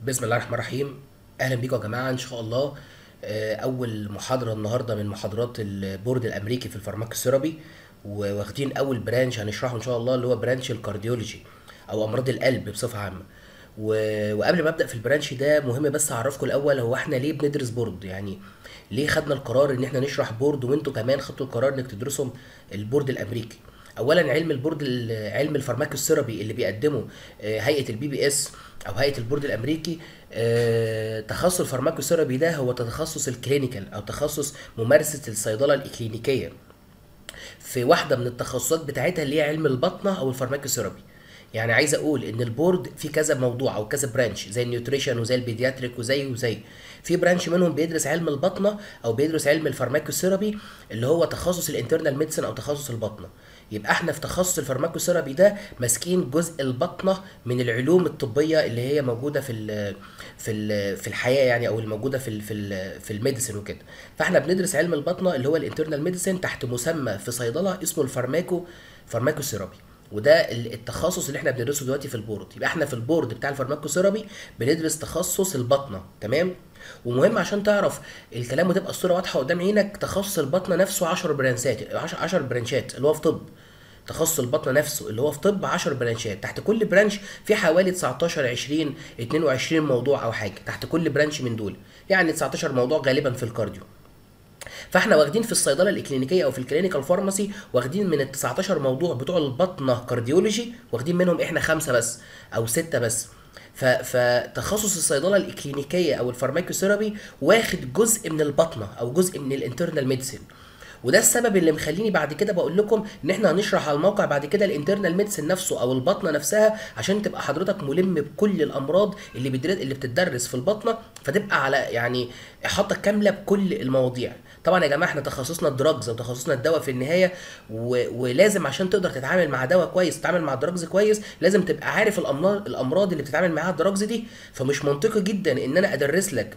بسم الله الرحمن الرحيم اهلا بيكم يا جماعه ان شاء الله آه، اول محاضره النهارده من محاضرات البورد الامريكي في الفارماكوثيرابي واخدين اول برانش هنشرحه ان شاء الله اللي هو برانش الكارديولوجي او امراض القلب بصفه عامه و- وقبل ما ابدا في البرانش ده مهم بس اعرفكم الاول هو احنا ليه بندرس بورد يعني ليه خدنا القرار ان احنا نشرح بورد وانتوا كمان خدتوا القرار انك تدرسوا البورد الامريكي اولا علم البورد ال- علم الفارماكوثيرابي اللي بيقدمه آه، هيئه البي بي اس او هيئه البورد الامريكي آه، تخصص الفارماكوثيرابي ده هو تخصص الكلينيكال او تخصص ممارسه الصيدله الاكلينيكيه في واحده من التخصصات بتاعتها اللي هي علم البطنه او الفارماكوثيرابي يعني عايز اقول ان البورد في كذا موضوع او كذا برانش زي النيوتريشن وزي البيدياتريك وزي وزي في برانش منهم بيدرس علم البطنه او بيدرس علم الفارماكوثيرابي اللي هو تخصص الانترنال ميديسن او تخصص البطنه يبقى احنا في تخصص الفارماكوثيرابي ده ماسكين جزء البطنه من العلوم الطبيه اللي هي موجوده في ال في ال في الحياه يعني او الموجوده في ال في ال في الميديسن وكده فاحنا بندرس علم البطنه اللي هو الانترنال ميديسن تحت مسمى في صيدله اسمه الفارماكو فارماكوثيرابي وده ال- التخصص اللي احنا بندرسه دلوقتي في البورد يبقى احنا في البورد بتاع الفارماكوثيرابي بندرس تخصص البطنه تمام ومهم عشان تعرف الكلام وتبقى الصوره واضحه قدام عينك تخصص البطنه نفسه 10 برانشات 10 برانشات اللي هو في طب تخصص البطنه نفسه اللي هو في طب 10 برانشات تحت كل برانش في حوالي 19 20 22 موضوع او حاجه تحت كل برانش من دول يعني 19 موضوع غالبا في الكارديو فاحنا واخدين في الصيدله الاكلينيكيه او في الكلينيكال فارماسي واخدين من ال 19 موضوع بتوع البطنه كارديولوجي واخدين منهم احنا خمسه بس او سته بس ف- فتخصص الصيدله الاكلينيكيه او الفارماكوثيرابي واخد جزء من البطنه او جزء من الانترنال ميديسن وده السبب اللي مخليني بعد كده بقول لكم ان احنا هنشرح على الموقع بعد كده الانترنال ميديسن نفسه او البطنه نفسها عشان تبقى حضرتك ملم بكل الامراض اللي بيدرس اللي بتدرس في البطنه فتبقى على يعني احاطه كامله بكل المواضيع طبعا يا جماعه احنا تخصصنا الدراجز او تخصصنا الدواء في النهايه و... ولازم عشان تقدر تتعامل مع دواء كويس تتعامل مع الدراجز كويس لازم تبقى عارف الامراض الامراض اللي بتتعامل معاها الدراجز دي فمش منطقي جدا ان انا ادرس لك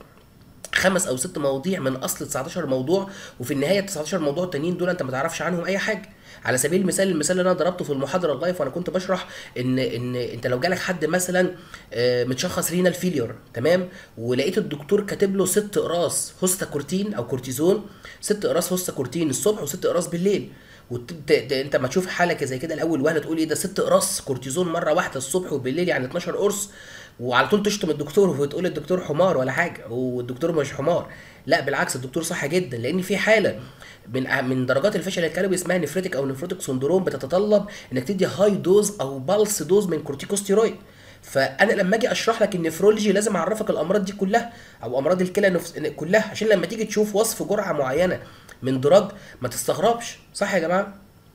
خمس او ست مواضيع من اصل 19 موضوع وفي النهايه ال 19 موضوع التانيين دول انت ما تعرفش عنهم اي حاجه على سبيل المثال المثال اللي انا ضربته في المحاضره اللايف وانا كنت بشرح ان ان انت لو جالك حد مثلا آه، متشخص رينال فيليور تمام ولقيت الدكتور كاتب له ست اقراص هوستا كورتين او كورتيزون ست اقراص هوستا كورتين الصبح وست اقراص بالليل وانت ما تشوف حاله زي كده الاول وهله تقول ايه ده ست اقراص كورتيزون مره واحده الصبح وبالليل يعني 12 قرص وعلى طول تشتم الدكتور وتقول الدكتور حمار ولا حاجه والدكتور مش حمار لا بالعكس الدكتور صح جدا لان في حاله من من درجات الفشل الكلوي اسمها نفريتك او نفروتك سندروم بتتطلب انك تدي هاي دوز او بالس دوز من كورتيكوستيرويد فانا لما اجي اشرح لك النفرولوجي لازم اعرفك الامراض دي كلها او امراض الكلى نفس... كلها عشان لما تيجي تشوف وصف جرعه معينه من دراج ما تستغربش صح يا جماعه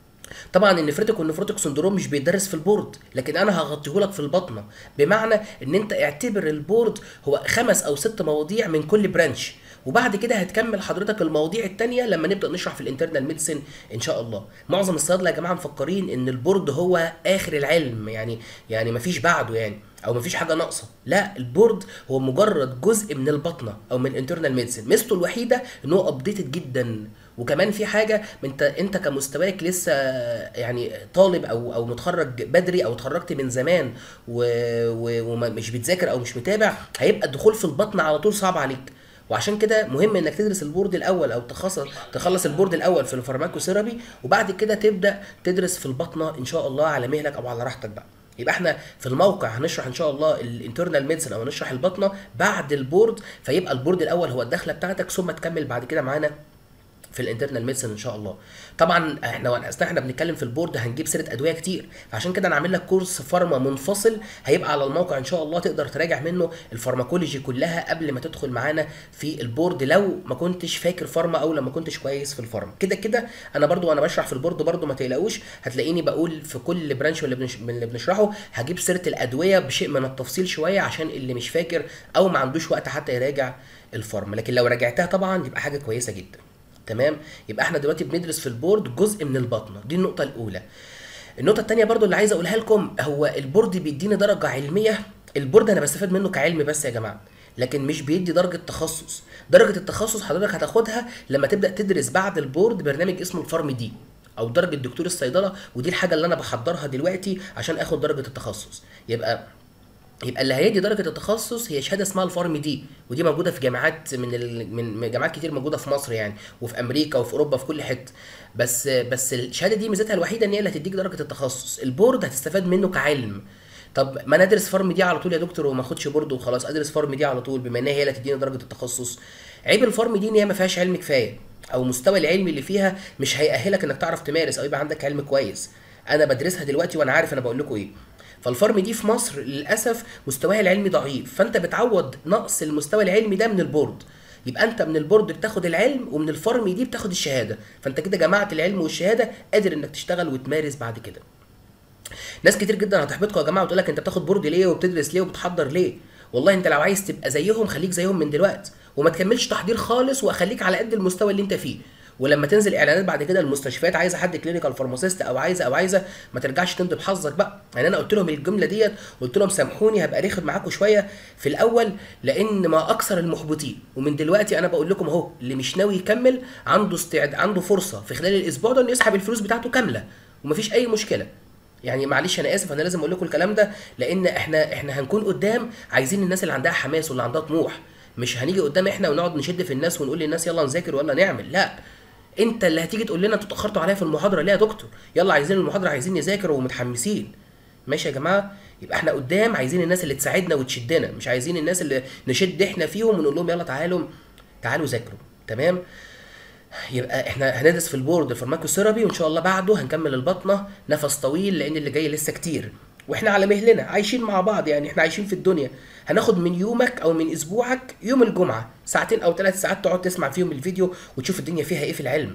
طبعا النفرتك والنفروتك سندروم مش بيدرس في البورد لكن انا هغطيه لك في البطنه بمعنى ان انت اعتبر البورد هو خمس او ست مواضيع من كل برانش وبعد كده هتكمل حضرتك المواضيع التانية لما نبدا نشرح في الانترنال ميديسن ان شاء الله معظم الصيادله يا جماعه مفكرين ان البورد هو اخر العلم يعني يعني مفيش بعده يعني او مفيش حاجه ناقصه لا البورد هو مجرد جزء من البطنه او من الانترنال ميديسن ميزته الوحيده ان هو ابديتد جدا وكمان في حاجه انت انت كمستواك لسه يعني طالب او او متخرج بدري او اتخرجت من زمان و- و- ومش بتذاكر او مش متابع هيبقى الدخول في البطن على طول صعب عليك وعشان كده مهم انك تدرس البورد الاول او تخصص تخلص البورد الاول في الفارماكوثيرابي وبعد كده تبدا تدرس في البطنه ان شاء الله على مهلك او على راحتك بقى يبقى احنا في الموقع هنشرح ان شاء الله الانترنال ميديسن او هنشرح البطنه بعد البورد فيبقى البورد الاول هو الدخله بتاعتك ثم تكمل بعد كده معانا في الانترنال ميديسن ان شاء الله طبعا احنا وانا اثناء احنا بنتكلم في البورد هنجيب سيره ادويه كتير فعشان كده انا عامل لك كورس فارما منفصل هيبقى على الموقع ان شاء الله تقدر تراجع منه الفارماكولوجي كلها قبل ما تدخل معانا في البورد لو ما كنتش فاكر فارما او لما كنتش كويس في الفارما كده كده انا برضو وانا بشرح في البورد برضو ما تقلقوش هتلاقيني بقول في كل برانش من اللي, بنش... من اللي بنشرحه هجيب سيره الادويه بشيء من التفصيل شويه عشان اللي مش فاكر او ما عندوش وقت حتى يراجع الفارما لكن لو راجعتها طبعا يبقى حاجه كويسه جدا تمام يبقى احنا دلوقتي بندرس في البورد جزء من البطنه دي النقطه الاولى النقطه الثانيه برضو اللي عايز اقولها لكم هو البورد بيديني درجه علميه البورد انا بستفاد منه كعلم بس يا جماعه لكن مش بيدي درجه تخصص درجه التخصص حضرتك هتاخدها لما تبدا تدرس بعد البورد برنامج اسمه الفارم دي او درجه دكتور الصيدله ودي الحاجه اللي انا بحضرها دلوقتي عشان اخد درجه التخصص يبقى يبقى اللي هيدي درجه التخصص هي شهاده اسمها الفارم دي ودي موجوده في جامعات من ال... من جامعات كتير موجوده في مصر يعني وفي امريكا وفي اوروبا في كل حته بس بس الشهاده دي ميزتها الوحيده ان هي اللي هتديك درجه التخصص البورد هتستفاد منه كعلم طب ما انا ادرس فارم دي على طول يا دكتور وما اخدش بورد وخلاص ادرس فارم دي على طول بما ان هي اللي هتديني درجه التخصص عيب الفارم دي ان هي ما فيهاش علم كفايه او مستوى العلمي اللي فيها مش هيأهلك انك تعرف تمارس او يبقى عندك علم كويس انا بدرسها دلوقتي وانا عارف انا بقول لكم ايه فالفارم دي في مصر للاسف مستواها العلمي ضعيف فانت بتعوض نقص المستوى العلمي ده من البورد يبقى انت من البورد بتاخد العلم ومن الفارم دي بتاخد الشهاده فانت كده جمعت العلم والشهاده قادر انك تشتغل وتمارس بعد كده ناس كتير جدا هتحبطكم يا جماعه وتقول لك انت بتاخد بورد ليه وبتدرس ليه وبتحضر ليه والله انت لو عايز تبقى زيهم خليك زيهم من دلوقتي وما تكملش تحضير خالص واخليك على قد المستوى اللي انت فيه ولما تنزل اعلانات بعد كده المستشفيات عايزه حد كلينيكال فارماسيست او عايزه او عايزه ما ترجعش تندب حظك بقى يعني انا قلت لهم الجمله ديت قلت لهم سامحوني هبقى رخم معاكم شويه في الاول لان ما اكثر المحبطين ومن دلوقتي انا بقول لكم اهو اللي مش ناوي يكمل عنده استعد عنده فرصه في خلال الاسبوع ده انه يسحب الفلوس بتاعته كامله ومفيش اي مشكله يعني معلش انا اسف انا لازم اقول لكم الكلام ده لان احنا احنا هنكون قدام عايزين الناس اللي عندها حماس واللي عندها طموح مش هنيجي قدام احنا ونقعد نشد في الناس ونقول للناس يلا نذاكر ولا نعمل لا انت اللي هتيجي تقول لنا انتوا اتاخرتوا عليا في المحاضره ليه يا دكتور يلا عايزين المحاضره عايزين نذاكر ومتحمسين ماشي يا جماعه يبقى احنا قدام عايزين الناس اللي تساعدنا وتشدنا مش عايزين الناس اللي نشد احنا فيهم ونقول لهم يلا تعالوا تعالوا ذاكروا تمام يبقى احنا هندرس في البورد الفارماكوثيرابي وان شاء الله بعده هنكمل البطنه نفس طويل لان اللي جاي لسه كتير واحنا على مهلنا عايشين مع بعض يعني احنا عايشين في الدنيا هناخد من يومك او من اسبوعك يوم الجمعه ساعتين او ثلاث ساعات تقعد تسمع فيهم الفيديو وتشوف الدنيا فيها ايه في العلم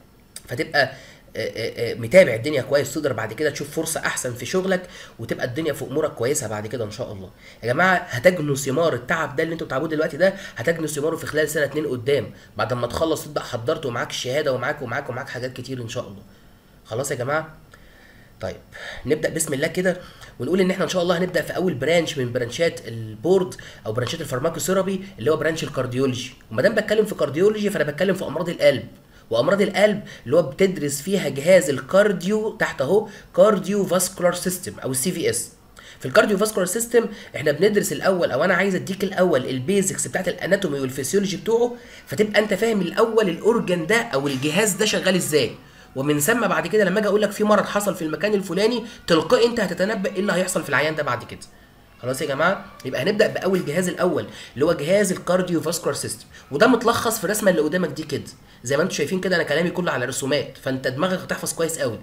فتبقى متابع الدنيا كويس تقدر بعد كده تشوف فرصه احسن في شغلك وتبقى الدنيا في امورك كويسه بعد كده ان شاء الله يا جماعه هتجنوا ثمار التعب ده اللي انتوا بتعبوه دلوقتي ده هتجنوا ثماره في خلال سنه اتنين قدام بعد ما تخلص تبدا حضرت ومعاك الشهاده ومعاك ومعاك ومعاك حاجات كتير ان شاء الله خلاص يا جماعه طيب نبدا بسم الله كده ونقول ان احنا ان شاء الله هنبدا في اول برانش من برانشات البورد او برانشات الفارماكوثيرابي اللي هو برانش الكارديولوجي وما دام بتكلم في كارديولوجي فانا بتكلم في امراض القلب وامراض القلب اللي هو بتدرس فيها جهاز الكارديو تحت اهو كارديو فاسكولار سيستم او السي في اس في الكارديو فاسكولار سيستم احنا بندرس الاول او انا عايز اديك الاول البيزكس بتاعت الاناتومي والفسيولوجي بتوعه فتبقى انت فاهم الاول الاورجن ده او الجهاز ده شغال ازاي ومن ثم بعد كده لما اجي اقول لك في مرض حصل في المكان الفلاني تلقائي انت هتتنبأ ايه اللي هيحصل في العيان ده بعد كده خلاص يا جماعه يبقى هنبدا باول جهاز الاول اللي هو جهاز الكارديو فاسكولار سيستم وده متلخص في الرسمه اللي قدامك دي كده زي ما انتم شايفين كده انا كلامي كله على رسومات فانت دماغك هتحفظ كويس قوي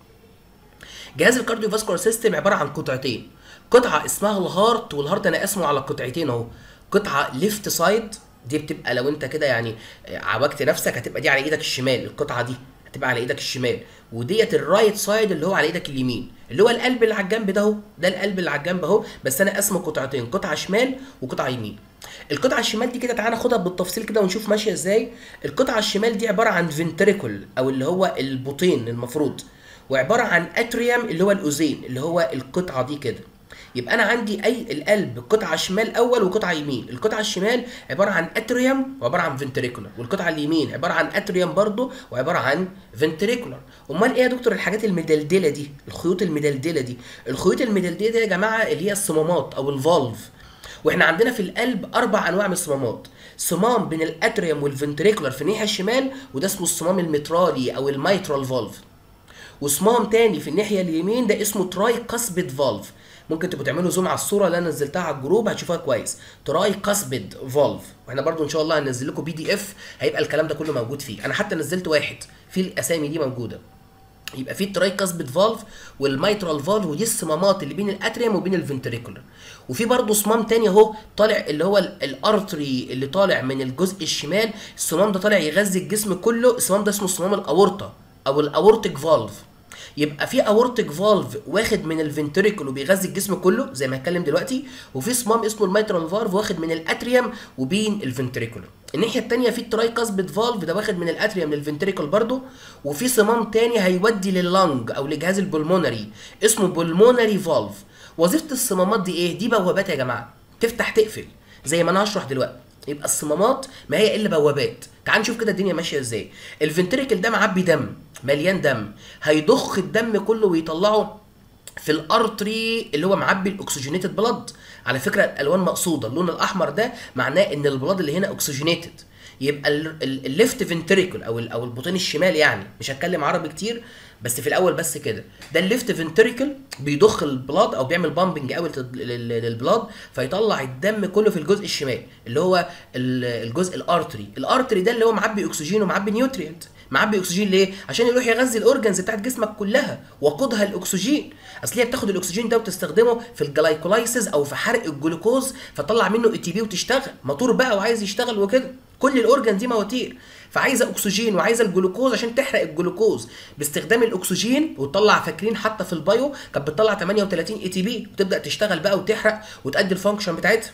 جهاز الكارديو فاسكولار سيستم عباره عن قطعتين قطعه اسمها الهارت والهارت انا اسمه على قطعتين اهو قطعه ليفت سايد دي بتبقى لو انت كده يعني عوجت نفسك هتبقى دي على ايدك الشمال القطعه دي هتبقى على ايدك الشمال وديت الرايت سايد اللي هو على ايدك اليمين اللي هو القلب اللي على الجنب ده اهو ده القلب اللي على الجنب اهو بس انا قسمه قطعتين قطعه شمال وقطعه يمين القطعه الشمال دي كده تعالى ناخدها بالتفصيل كده ونشوف ماشيه ازاي القطعه الشمال دي عباره عن فنتريكل او اللي هو البطين المفروض وعباره عن اتريوم اللي هو الاذين اللي هو القطعه دي كده يبقى انا عندي اي القلب قطعه شمال اول وقطعه يمين القطعه الشمال عباره عن اتريوم وعباره عن فنتريكولار والقطعه اليمين عباره عن اتريوم برضه وعباره عن فنتريكولار امال ايه يا دكتور الحاجات المدلدله دي الخيوط المدلدله دي الخيوط المدلدله دي يا جماعه اللي هي الصمامات او الفالف واحنا عندنا في القلب اربع انواع من الصمامات صمام بين الاتريوم والفنتريكولار في الناحيه الشمال وده اسمه الصمام المترالي او الميترال فالف وصمام تاني في الناحيه اليمين ده اسمه تراي كاسبيد فالف ممكن تبقوا تعملوا زوم على الصوره اللي انا نزلتها على الجروب هتشوفوها كويس تراي كاسبيد فالف واحنا برضو ان شاء الله هننزل لكم بي دي اف هيبقى الكلام ده كله موجود فيه انا حتى نزلت واحد في الاسامي دي موجوده يبقى في التراي كاسبيد فالف والميترال فالف ودي الصمامات اللي بين الاتريوم وبين الفنتريكولار وفي برضه صمام تاني اهو طالع اللي هو الارتري اللي طالع من الجزء الشمال الصمام ده طالع يغذي الجسم كله الصمام ده اسمه صمام الاورطه او الاورتيك فالف يبقى في اورتيك فالف واخد من الفنتريكل وبيغذي الجسم كله زي ما هتكلم دلوقتي وفي صمام اسمه الميترال فالف واخد من الاتريوم وبين الفنتريكولر الناحيه الثانيه في التراي كاسبيد فالف ده واخد من الاتريوم للفنتريكل برضه وفي صمام تاني هيودي لللنج او لجهاز البلمونري اسمه بلمونري فالف وظيفه الصمامات دي ايه دي بوابات يا جماعه تفتح تقفل زي ما انا هشرح دلوقتي يبقى الصمامات ما هي الا بوابات تعال نشوف كده الدنيا ماشيه ازاي الفنتريكل ده معبي دم مليان دم هيضخ الدم كله ويطلعه في الارتري اللي هو معبي الاكسجينيتد بلاد على فكره الالوان مقصوده اللون الاحمر ده معناه ان البلاد اللي هنا اكسجينيتد يبقى الليفت فنتريكل او ال- او البطين الشمال يعني مش هتكلم عربي كتير بس في الاول بس كده ده الليفت فنتريكل بيضخ البلاد او بيعمل بامبنج قوي للبلاد فيطلع الدم كله في الجزء الشمال اللي هو ال- الجزء الارتري الارتري ده اللي هو معبي اكسجين ومعبي نيوترينت معبي اكسجين ليه عشان يروح يغذي الاورجنز بتاعت جسمك كلها وقودها الاكسجين اصل هي بتاخد الاكسجين ده وتستخدمه في الجلايكولايسيس او في حرق الجلوكوز فتطلع منه اي تي بي وتشتغل موتور بقى وعايز يشتغل وكده كل الاورجن دي مواتير فعايزه اكسجين وعايزه الجلوكوز عشان تحرق الجلوكوز باستخدام الاكسجين وتطلع فاكرين حتى في البايو كانت بتطلع 38 اي تي بي وتبدا تشتغل بقى وتحرق وتأدي الفانكشن بتاعتها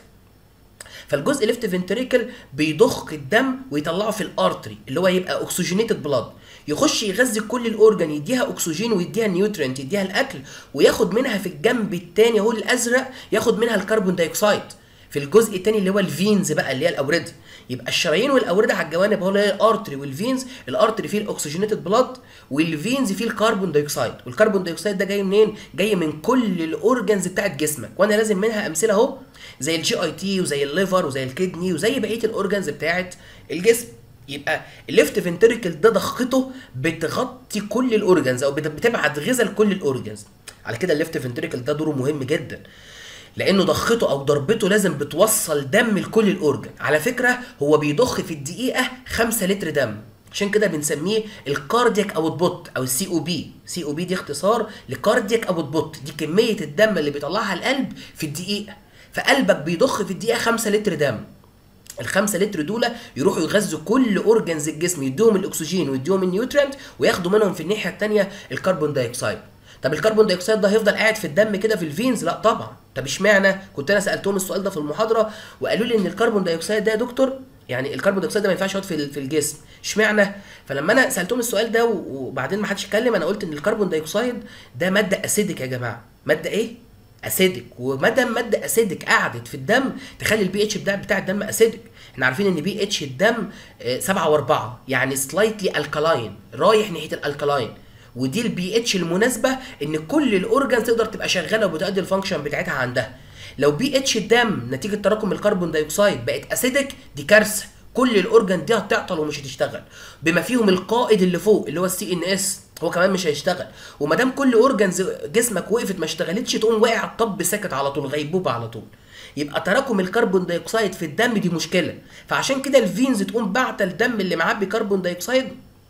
فالجزء ليفت فنتريكل بيضخ الدم ويطلعه في الارتري اللي هو يبقى اوكسجينيتد بلاد يخش يغذي كل الاورجن يديها اكسجين ويديها نيوترينت يديها الاكل وياخد منها في الجنب الثاني اهو الازرق ياخد منها الكربون دايوكسيد في الجزء الثاني اللي هو الفينز بقى اللي هي الاورده يبقى الشرايين والاورده على الجوانب هو اللي هي الارتري والفينز الارتري فيه الاكسجينيتد بلاد والفينز فيه الكربون دايوكسيد والكربون دايوكسيد ده جاي منين جاي من كل الاورجنز بتاعت جسمك وانا لازم منها امثله اهو زي الجي اي تي وزي الليفر وزي الكدني وزي بقيه الاورجنز بتاعت الجسم يبقى الليفت فنتريكل ده ضخته بتغطي كل الاورجنز او بت- بتبعت غذاء لكل الاورجنز على كده الليفت فنتريكل ده دوره مهم جدا لانه ضخته او ضربته لازم بتوصل دم لكل الاورجن على فكره هو بيضخ في الدقيقه 5 لتر دم عشان كده بنسميه الكاردياك اوت بوت او السي او بي سي او بي دي اختصار لكاردياك اوت بوت دي كميه الدم اللي بيطلعها القلب في الدقيقه فقلبك بيضخ في الدقيقه 5 لتر دم الخمسة لتر دول يروحوا يغذوا كل اورجنز الجسم يديهم الاكسجين ويديهم النيوترينت وياخدوا منهم في الناحيه الثانيه الكربون دايوكسيد طب الكربون دايوكسيد ده هيفضل قاعد في الدم كده في الفينز لا طبعا طب اشمعنى كنت انا سالتهم السؤال ده في المحاضره وقالوا لي ان الكربون دايوكسيد ده يا دكتور يعني الكربون دايوكسيد ده ما ينفعش يقعد في ال- في الجسم اشمعنى فلما انا سالتهم السؤال ده و- وبعدين ما حدش اتكلم انا قلت ان الكربون دايوكسيد ده ماده اسيدك يا جماعه ماده ايه اسيدك وما دام ماده اسيدك قعدت في الدم تخلي البي اتش بتاع بتاع الدم اسيدك احنا عارفين ان بي اتش الدم 7 و4 يعني سلايتلي الكلاين رايح ناحيه الالكلاين ودي البي اتش المناسبه ان كل الاورجنز تقدر تبقى شغاله وبتأدي الفانكشن بتاعتها عندها لو بي اتش الدم نتيجه تراكم الكربون دايوكسيد بقت اسيدك دي كارثه كل الاورجن دي هتعطل ومش هتشتغل بما فيهم القائد اللي فوق اللي هو السي ان اس هو كمان مش هيشتغل وما دام كل اورجنز جسمك وقفت ما اشتغلتش تقوم واقع طب ساكت على طول غيبوبه على طول يبقى تراكم الكربون دايوكسيد في الدم دي مشكله فعشان كده الفينز تقوم باعته الدم اللي معبي كربون دايوكسيد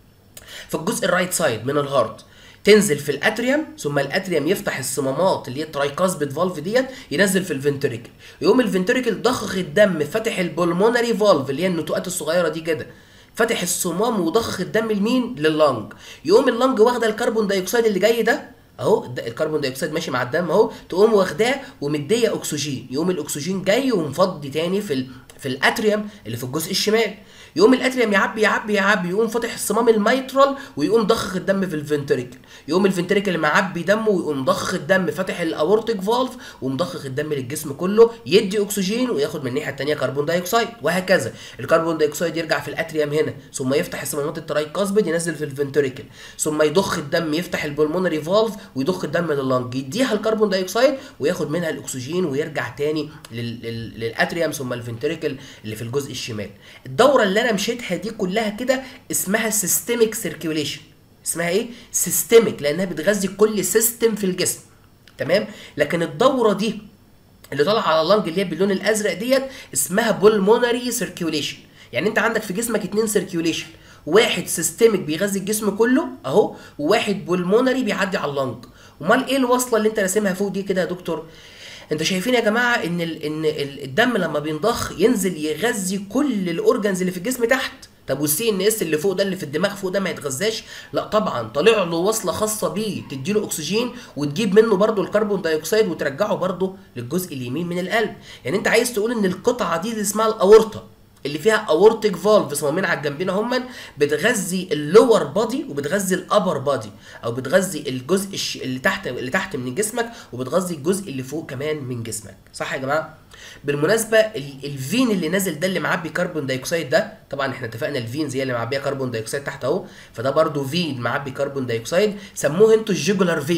في الجزء الرايت سايد من الهارت تنزل في الاتريوم ثم الاتريوم يفتح الصمامات اللي هي الترايكاسبيد فالف ديت ينزل في الفنتريكل يقوم الفنتريكل ضخ الدم فاتح البولمونري فالف اللي هي النتوءات الصغيره دي كده فاتح الصمام وضخ الدم لمين لللنج يقوم اللنج واخده الكربون دايوكسيد اللي جاي ده اهو ده الكربون دايوكسيد ماشي مع الدم اهو تقوم واخداه ومديه اكسجين يقوم الاكسجين جاي ومفضي تاني في ال... في الاتريوم اللي في الجزء الشمال يقوم الاتريوم يعبي يعبي يعبي يقوم فاتح الصمام الميترال ويقوم ضخ الدم في الفنتريكل يقوم الفنتريكل معبي دمه ويقوم ضخ الدم فاتح الاورتيك فالف ومضخخ الدم للجسم كله يدي اكسجين وياخد من الناحيه الثانيه كربون دايوكسيد وهكذا الكربون دايوكسيد يرجع في الاتريوم هنا ثم يفتح الصمامات الترايكاسبيد ينزل في الفنتريكل ثم يضخ الدم يفتح البلمونري فالف ويضخ الدم لللنج يديها الكربون دايوكسيد وياخد منها الاكسجين ويرجع تاني لل... لل... للاتريوم ثم الفنتريكل اللي في الجزء الشمال الدوره اللي انا مشيتها دي كلها كده اسمها سيستميك سيركيوليشن اسمها ايه سيستميك لانها بتغذي كل سيستم في الجسم تمام لكن الدوره دي اللي طالعه على اللنج اللي هي باللون الازرق ديت اسمها بولمونري سيركيوليشن يعني انت عندك في جسمك اتنين سيركيوليشن واحد سيستميك بيغذي الجسم كله اهو وواحد بولمونري بيعدي على اللنج امال ايه الوصله اللي انت راسمها فوق دي كده يا دكتور انتوا شايفين يا جماعه ان ال ان ال الدم لما بينضخ ينزل يغذي كل الاورجنز اللي في الجسم تحت طب والسي ان اس اللي فوق ده اللي في الدماغ فوق ده ما يتغذاش لا طبعا طالع له وصله خاصه بيه تديله اكسجين وتجيب منه برضه الكربون دايوكسيد وترجعه برضه للجزء اليمين من القلب يعني انت عايز تقول ان القطعه دي اللي اسمها الاورطه اللي فيها اورتيك فالف صمامين على الجنبين هم بتغذي اللور بادي وبتغذي الابر بادي او بتغذي الجزء الش... اللي تحت اللي تحت من جسمك وبتغذي الجزء اللي فوق كمان من جسمك صح يا جماعه بالمناسبه ال... الفين اللي نازل ده اللي معبي كربون دايوكسيد ده طبعا احنا اتفقنا الفينز هي اللي معبيه كربون دايوكسيد تحت اهو فده برضو فين معبي كربون دايوكسيد سموه انتوا الجيجولار فين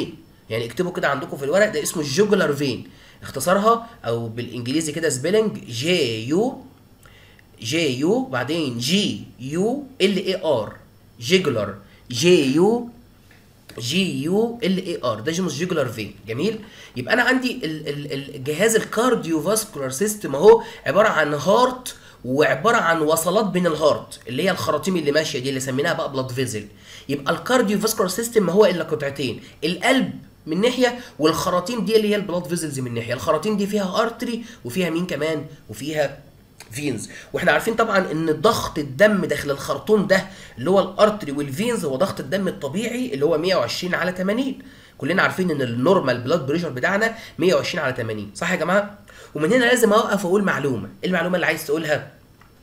يعني اكتبوا كده عندكم في الورق ده اسمه الجوجلر فين اختصارها او بالانجليزي كده سبيلنج جي يو جي يو بعدين جي يو ال اي ار جيجولار جي يو جي يو ال اي ار ده جيموس جيجولار فين جميل يبقى انا عندي ال- ال- الجهاز الكارديو فاسكولار سيستم اهو عباره عن هارت وعباره عن وصلات بين الهارت اللي هي الخراطيم اللي ماشيه دي اللي سميناها بقى بلاد فيزل يبقى الكارديو فاسكولار سيستم ما هو الا قطعتين القلب من ناحيه والخراطيم دي اللي هي البلاد فيزلز من ناحيه الخراطيم دي فيها ارتري وفيها مين كمان وفيها فينز واحنا عارفين طبعا ان ضغط الدم داخل الخرطوم ده اللي هو الارتري والفينز هو ضغط الدم الطبيعي اللي هو 120 على 80 كلنا عارفين ان النورمال بلاد بريشر بتاعنا 120 على 80 صح يا جماعه ومن هنا لازم اوقف واقول معلومه إيه المعلومه اللي عايز تقولها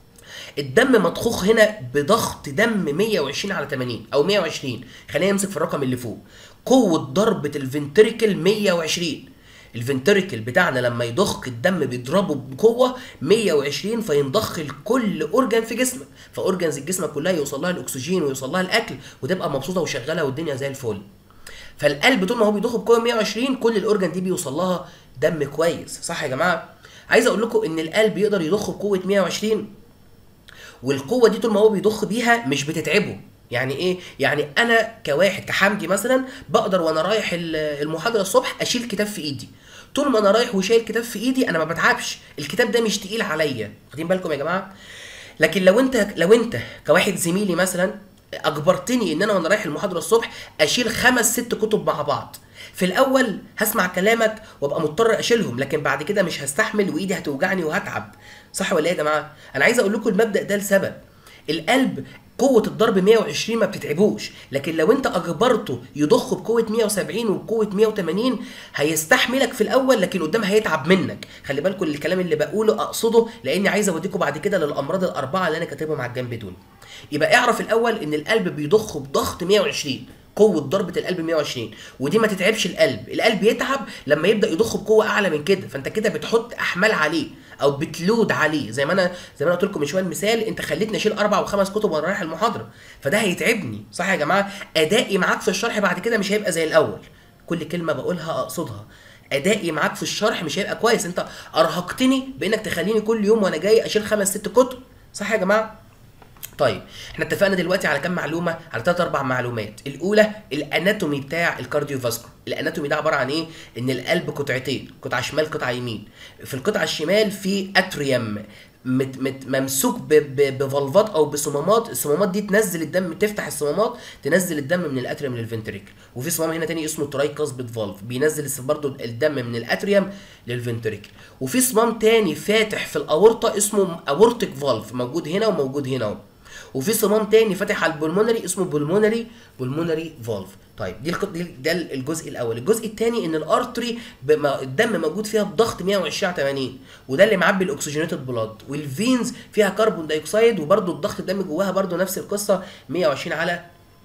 الدم مضخوخ هنا بضغط دم 120 على 80 او 120 خلينا نمسك في الرقم اللي فوق قوه ضربه الفنتريكل 120 الفنتريكل بتاعنا لما يضخ الدم بيضربه بقوه 120 فينضخ لكل اورجان في جسمك فاورجانز الجسم كلها يوصل لها الاكسجين ويوصل لها الاكل وتبقى مبسوطه وشغاله والدنيا زي الفل فالقلب طول ما هو بيضخ بقوه 120 كل الاورجان دي بيوصل لها دم كويس صح يا جماعه عايز اقول لكم ان القلب يقدر يضخ بقوه 120 والقوه دي طول ما هو بيضخ بيها مش بتتعبه يعني ايه يعني انا كواحد كحمدي مثلا بقدر وانا رايح ال- المحاضره الصبح اشيل كتاب في ايدي طول ما انا رايح وشايل كتاب في ايدي انا ما بتعبش الكتاب ده مش تقيل عليا واخدين بالكم يا جماعه لكن لو انت لو انت كواحد زميلي مثلا اجبرتني ان انا وانا رايح المحاضره الصبح اشيل خمس ست كتب مع بعض في الاول هسمع كلامك وابقى مضطر اشيلهم لكن بعد كده مش هستحمل وايدي هتوجعني وهتعب صح ولا ايه يا جماعه انا عايز اقول لكم المبدا ده لسبب القلب قوة الضرب 120 ما بتتعبوش، لكن لو انت اجبرته يضخ بقوة 170 وبقوة 180 هيستحملك في الاول لكن قدام هيتعب منك، خلي بالكم الكلام اللي بقوله اقصده لاني عايز اوديكم بعد كده للامراض الاربعة اللي انا كاتبهم على الجنب دول. يبقى اعرف الاول ان القلب بيضخ بضغط 120 قوة ضربة القلب 120 ودي ما تتعبش القلب، القلب يتعب لما يبدأ يضخ بقوة أعلى من كده، فأنت كده بتحط أحمال عليه أو بتلود عليه زي ما أنا زي ما أنا قلت لكم من شوية المثال أنت خليتني أشيل أربع وخمس كتب وأنا رايح المحاضرة، فده هيتعبني، صح يا جماعة؟ أدائي معاك في الشرح بعد كده مش هيبقى زي الأول. كل كلمة بقولها أقصدها. أدائي معاك في الشرح مش هيبقى كويس، أنت أرهقتني بإنك تخليني كل يوم وأنا جاي أشيل خمس ست كتب، صح يا جماعة؟ طيب احنا اتفقنا دلوقتي على كام معلومه على ثلاث اربع معلومات الاولى الاناتومي بتاع الكارديو فاسكولار الاناتومي ده عباره عن ايه ان القلب قطعتين قطعه شمال قطعه يمين في القطعه الشمال في اتريوم مت مت ممسوك ب- ب- بفالفات او بصمامات الصمامات دي تنزل الدم تفتح الصمامات تنزل الدم من الاتريوم للفنتريكل وفي صمام هنا تاني اسمه تراي كاسبت فالف بينزل برضه الدم من الاتريوم للفنتريكل وفي صمام تاني فاتح في الاورطه اسمه اورتيك فالف موجود هنا وموجود هنا اهو وفي صمام تاني فاتح على البلمونري اسمه بلمونري بلمونري فالف طيب دي, الق- دي ده الجزء الاول الجزء الثاني ان الارتري بما- الدم موجود فيها بضغط 120 على 80 وده اللي معبي الاكسجينيتد بلاد والفينز فيها كربون دايوكسيد وبرده الضغط الدم جواها برده نفس القصه 120 على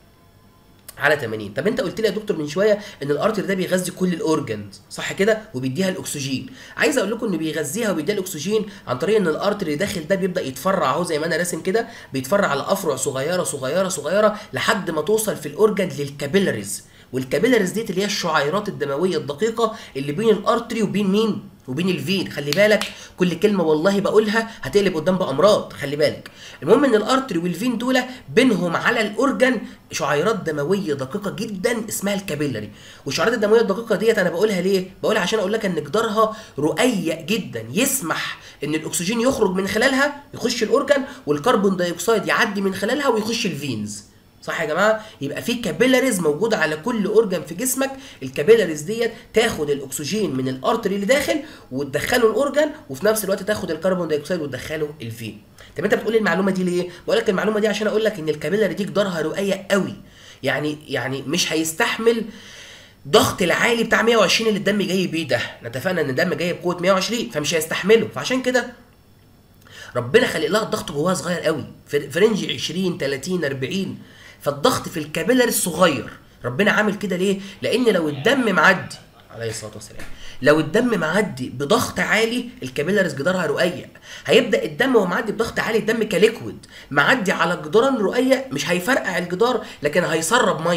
على 80 طب انت قلت لي يا دكتور من شويه ان الارتر ده بيغذي كل الاورجنز صح كده وبيديها الاكسجين عايز اقول لكم انه بيغذيها وبيديها الاكسجين عن طريق ان الارتر اللي داخل ده بيبدا يتفرع اهو زي ما انا راسم كده بيتفرع على افرع صغيره صغيره صغيره لحد ما توصل في الاورجن للكابيلاريز والكابيلاريز ديت اللي هي الشعيرات الدمويه الدقيقه اللي بين الارتري وبين مين وبين الفين خلي بالك كل كلمه والله بقولها هتقلب قدام بامراض خلي بالك المهم ان الارتري والفين دول بينهم على الاورجن شعيرات دمويه دقيقه جدا اسمها الكابيلاري والشعيرات الدمويه الدقيقه ديت انا بقولها ليه بقولها عشان اقول لك ان جدارها رقيق جدا يسمح ان الاكسجين يخرج من خلالها يخش الاورجن والكربون دايوكسيد يعدي من خلالها ويخش الفينز صح يا جماعه يبقى في كابيلاريز موجوده على كل اورجن في جسمك الكابيلاريز ديت تاخد الاكسجين من الارتري اللي داخل وتدخله الاورجن وفي نفس الوقت تاخد الكربون دايوكسيد وتدخله الفين طب انت بتقول لي المعلومه دي ليه بقول لك المعلومه دي عشان اقول لك ان الكابيلاري دي جدارها رقيق قوي يعني يعني مش هيستحمل ضغط العالي بتاع 120 اللي الدم جاي بيه ده احنا اتفقنا ان الدم جاي بقوه 120 فمش هيستحمله فعشان كده ربنا خلق لها الضغط جواها صغير قوي في في رينج 20 30 40 فالضغط في الكابيلاري الصغير ربنا عامل كده ليه لان لو الدم معدي عليه الصلاه والسلام لو الدم معدي بضغط عالي الكابيلاريز جدارها رقيق هيبدا الدم وهو معدي بضغط عالي الدم كليكويد معدي على جدران رقيق مش هيفرقع الجدار لكن هيسرب ميه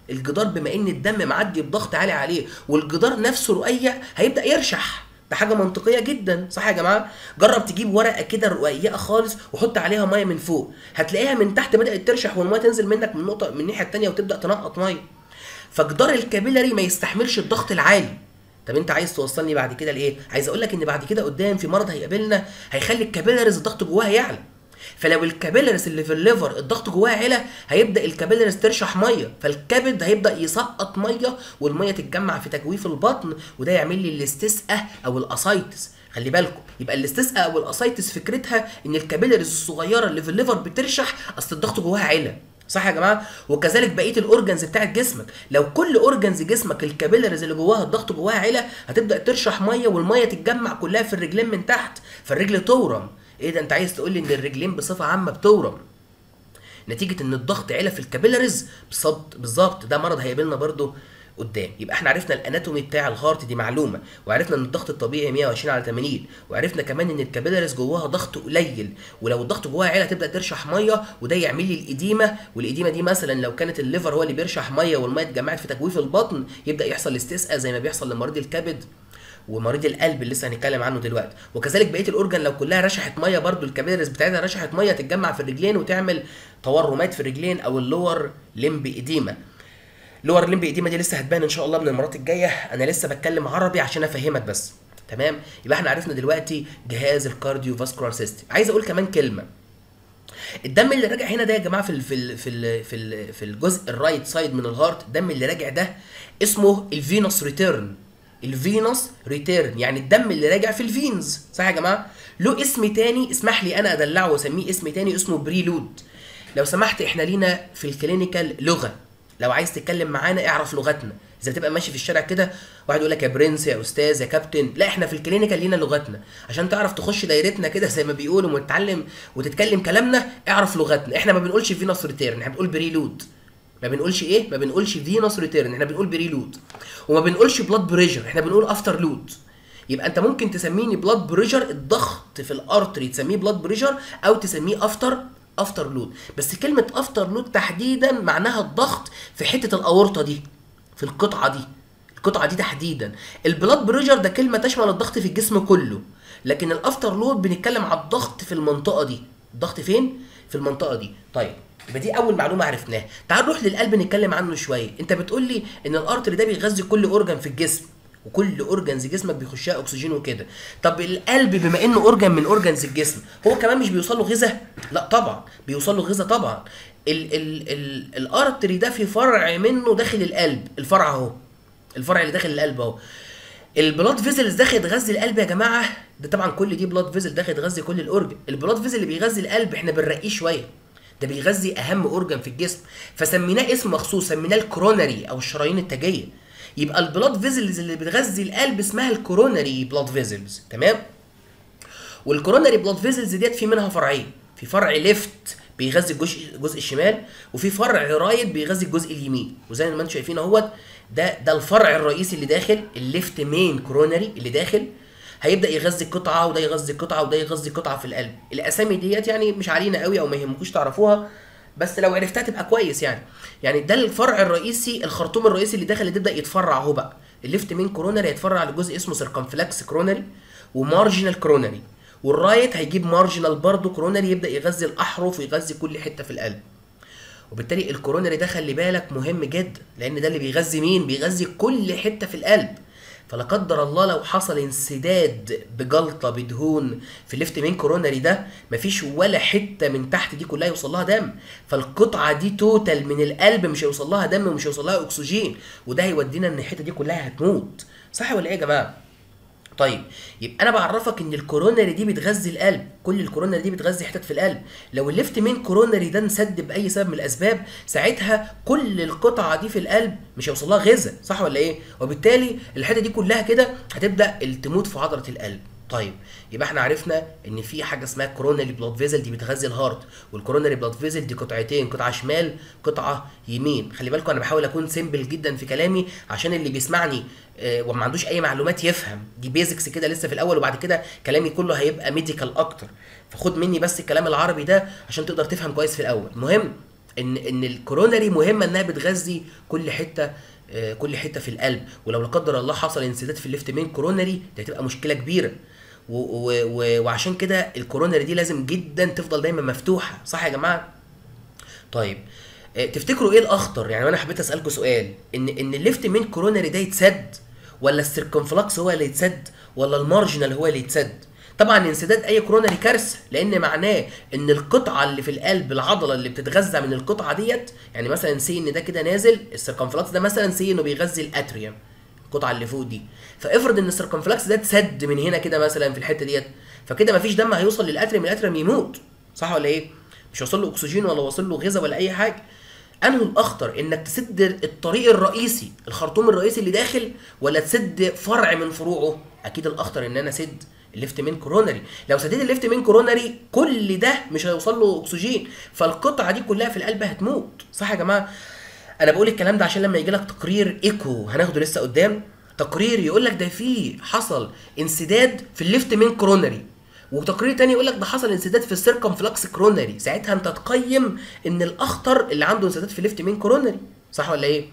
الجدار بما ان الدم معدي بضغط عالي عليه والجدار نفسه رقيق هيبدا يرشح ده حاجه منطقيه جدا صح يا جماعه جرب تجيب ورقه كده رقيقه خالص وحط عليها ميه من فوق هتلاقيها من تحت بدات ترشح والميه تنزل منك من نقطه من الناحيه الثانيه وتبدا تنقط ميه فجدار الكابيلاري ما يستحملش الضغط العالي طب انت عايز توصلني بعد كده لايه عايز اقول لك ان بعد كده قدام في مرض هيقابلنا هيخلي الكابيلاريز الضغط جواها يعلى فلو الكابيلاريز اللي في الليفر الضغط جواها علا هيبدا الكابيلاريز ترشح ميه فالكبد هيبدا يسقط ميه والميه تتجمع في تجويف البطن وده يعمل لي الاستسقاء او الاسايتس خلي بالكم يبقى الاستسقاء او الاسايتس فكرتها ان الكابيلاريز الصغيره اللي في الليفر بترشح اصل الضغط جواها علا صح يا جماعه وكذلك بقيه الاورجنز بتاعت جسمك لو كل اورجنز جسمك الكابيلاريز اللي جواها الضغط جواها علا هتبدا ترشح ميه والميه تتجمع كلها في الرجلين من تحت فالرجل تورم ايه ده انت عايز تقول لي ان الرجلين بصفه عامه بتورم نتيجه ان الضغط علا في الكابيلاريز بالظبط بالظبط ده مرض هيقابلنا برضو قدام يبقى احنا عرفنا الاناتومي بتاع الهارت دي معلومه وعرفنا ان الضغط الطبيعي 120 على 80 وعرفنا كمان ان الكابيلاريز جواها ضغط قليل ولو الضغط جواها عالي تبدا ترشح ميه وده يعمل لي الاديمه والاديمه دي مثلا لو كانت الليفر هو اللي بيرشح ميه والميه اتجمعت في تجويف البطن يبدا يحصل استسقاء زي ما بيحصل لمريض الكبد ومريض القلب اللي لسه هنتكلم عنه دلوقتي وكذلك بقيه الاورجن لو كلها رشحت ميه برضو الكابيلاريز بتاعتها رشحت ميه تتجمع في الرجلين وتعمل تورمات في الرجلين او اللور لمب اديمه لور لمب اديمه دي لسه هتبان ان شاء الله من المرات الجايه انا لسه بتكلم عربي عشان افهمك بس تمام يبقى احنا عرفنا دلوقتي جهاز الكارديو فاسكولار سيستم عايز اقول كمان كلمه الدم اللي راجع هنا ده يا جماعه في ال في ال في ال في, ال في الجزء الرايت سايد من الهارت الدم اللي راجع ده اسمه الفينوس ريتيرن الفينوس ريتيرن يعني الدم اللي راجع في الفينز صح يا جماعه له اسم تاني اسمح لي انا ادلعه واسميه اسم تاني اسمه بريلود لو سمحت احنا لينا في الكلينيكال لغه لو عايز تتكلم معانا اعرف لغتنا اذا بتبقى ماشي في الشارع كده واحد يقول لك يا برنس يا استاذ يا كابتن لا احنا في الكلينيكال لينا لغتنا عشان تعرف تخش دايرتنا كده زي ما بيقولوا وتتعلم وتتكلم كلامنا اعرف لغتنا احنا ما بنقولش فينوس ريتيرن احنا بنقول بريلود ما بنقولش ايه ما بنقولش فينوس ريتيرن احنا بنقول بريلود وما بنقولش بلاد بريشر احنا بنقول افتر لود يبقى انت ممكن تسميني بلاد بريشر الضغط في الارتري تسميه بلاد بريشر او تسميه افتر افتر لود بس كلمه افتر لود تحديدا معناها الضغط في حته الاورطه دي في القطعه دي القطعه دي تحديدا البلاد بريشر ده كلمه تشمل الضغط في الجسم كله لكن الافتر لود بنتكلم على الضغط في المنطقه دي الضغط فين في المنطقه دي طيب يبقى دي اول معلومه عرفناها تعال نروح للقلب نتكلم عنه شويه انت بتقول لي ان الارتري ده بيغذي كل اورجان في الجسم وكل اورجانز جسمك بيخشها اكسجين وكده طب القلب بما انه اورجان من اورجانز الجسم هو كمان مش بيوصل له غذاء لا طبعا بيوصل له غذاء طبعا ال ال ال الارتري ده في فرع منه داخل القلب الفرع اهو الفرع اللي داخل القلب اهو البلاد فيزلز داخل تغذي القلب يا جماعه ده طبعا كل دي بلاد فيزل داخل تغذي كل الاورجن البلاد فيزل اللي بيغذي القلب احنا بنرقيه شويه ده بيغذي اهم اورجن في الجسم فسميناه اسم مخصوص سميناه الكرونري او الشرايين التاجيه يبقى البلاد فيزلز اللي بتغذي القلب اسمها الكوروناري بلاد فيزلز تمام والكوروناري بلاد فيزلز ديت في منها فرعين في فرع ليفت بيغذي الجزء الجزء الشمال وفي فرع رايت بيغذي الجزء اليمين وزي ما انتم شايفين اهوت ده ده الفرع الرئيسي اللي داخل الليفت مين كوروناري اللي داخل هيبدا يغذي قطعه وده يغذي قطعه وده يغذي قطعه في القلب الاسامي ديت يعني مش علينا قوي او ما يهمكوش تعرفوها بس لو عرفتها تبقى كويس يعني يعني ده الفرع الرئيسي الخرطوم الرئيسي اللي داخل اللي تبدا يتفرع اهو بقى الليفت مين كورونري هيتفرع لجزء اسمه سيركمفلكس كورونري ومارجنال كورونري والرايت هيجيب مارجنال برضه كورونري يبدا يغذي الاحرف ويغذي كل حته في القلب وبالتالي الكورونري ده خلي بالك مهم جدا لان ده اللي بيغذي مين بيغذي كل حته في القلب فلا قدر الله لو حصل انسداد بجلطه بدهون في الليفت مين كورونري ده مفيش ولا حته من تحت دي كلها يوصل لها دم فالقطعه دي توتال من القلب مش هيوصل لها دم ومش هيوصل لها اكسجين وده هيودينا ان الحته دي كلها هتموت صح ولا ايه يا جماعه طيب يبقى انا بعرفك ان الكورونري دي بتغذي القلب كل الكورونري دي بتغذي حتت في القلب لو الليفت مين كورونري ده انسد باي سبب من الاسباب ساعتها كل القطعه دي في القلب مش هيوصل لها غذاء صح ولا ايه وبالتالي الحته دي كلها كده هتبدا تموت في عضله القلب طيب يبقى احنا عرفنا ان في حاجه اسمها كوروناري بلاد فيزل دي بتغذي الهارت والكوروناري بلاد فيزل دي قطعتين قطعه شمال قطعه يمين خلي بالكم انا بحاول اكون سيمبل جدا في كلامي عشان اللي بيسمعني آه، وما عندوش اي معلومات يفهم دي بيزكس كده لسه في الاول وبعد كده كلامي كله هيبقى ميديكال اكتر فخد مني بس الكلام العربي ده عشان تقدر تفهم كويس في الاول المهم ان ان الكورونري مهمه انها بتغذي كل حته آه، كل حته في القلب ولو لا قدر الله حصل انسداد في الليفت مين كورونري دي هتبقى مشكله كبيره و و و وعشان كده الكورونري دي لازم جدا تفضل دايما مفتوحه صح يا جماعه طيب آه، تفتكروا ايه الاخطر يعني انا حبيت اسالكم سؤال ان ان الليفت مين كورونري ده يتسد ولا السيركمفلكس هو اللي يتسد ولا المارجنال هو اللي يتسد طبعا انسداد اي كورونري كارثه لان معناه ان القطعه اللي في القلب العضله اللي بتتغذى من القطعه ديت يعني مثلا سي ان ده كده نازل السيركمفلكس ده مثلا سي انه بيغذي الاتريوم القطعه اللي فوق دي فافرض ان السيركمفلكس ده اتسد من هنا كده مثلا في الحته ديت فكده مفيش دم هيوصل للاتريوم الاتريوم يموت صح ولا ايه مش هيوصل له اكسجين ولا واصل له غذاء ولا اي حاجه انه الاخطر انك تسد الطريق الرئيسي الخرطوم الرئيسي اللي داخل ولا تسد فرع من فروعه اكيد الاخطر ان انا اسد الليفت مين كورونري لو سديت الليفت مين كورونري كل ده مش هيوصل له اكسجين فالقطعه دي كلها في القلب هتموت صح يا جماعه انا بقول الكلام ده عشان لما يجي لك تقرير ايكو هناخده لسه قدام تقرير يقول لك ده في حصل انسداد في الليفت مين كورونري وتقرير تاني يقول لك ده حصل انسداد في السيركمفلكس كرونري ساعتها انت تقيم ان الاخطر اللي عنده انسداد في الليفت مين كرونري صح ولا ايه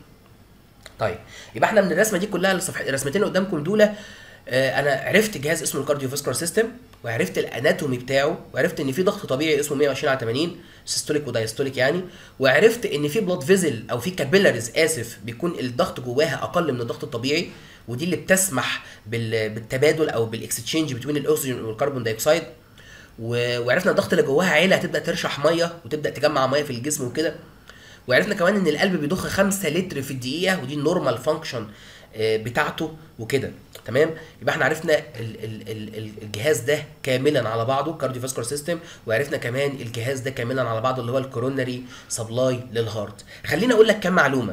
طيب يبقى احنا من الرسمه دي كلها الصفح الرسمتين اللي قدامكم دول آه، انا عرفت جهاز اسمه الكارديوفاسكولار سيستم وعرفت الاناتومي بتاعه وعرفت ان في ضغط طبيعي اسمه 120 على 80 سيستوليك ودايستوليك يعني وعرفت ان في بلاد فيزل او في كابيلاريز اسف بيكون الضغط جواها اقل من الضغط الطبيعي ودي اللي بتسمح بال- بالتبادل او بالاكستشينج بين الاكسجين والكربون دايوكسيد و- وعرفنا الضغط اللي جواها عيله هتبدا ترشح ميه وتبدا تجمع ميه في الجسم وكده وعرفنا كمان ان القلب بيضخ 5 لتر في الدقيقه ودي النورمال فانكشن بتاعته وكده تمام يبقى احنا عرفنا ال- ال- ال- ال- الجهاز ده كاملا على بعضه كارديوفاسكولار سيستم وعرفنا كمان الجهاز ده كاملا على بعضه اللي هو الكورونري سبلاي للهارت خليني اقول لك كام معلومه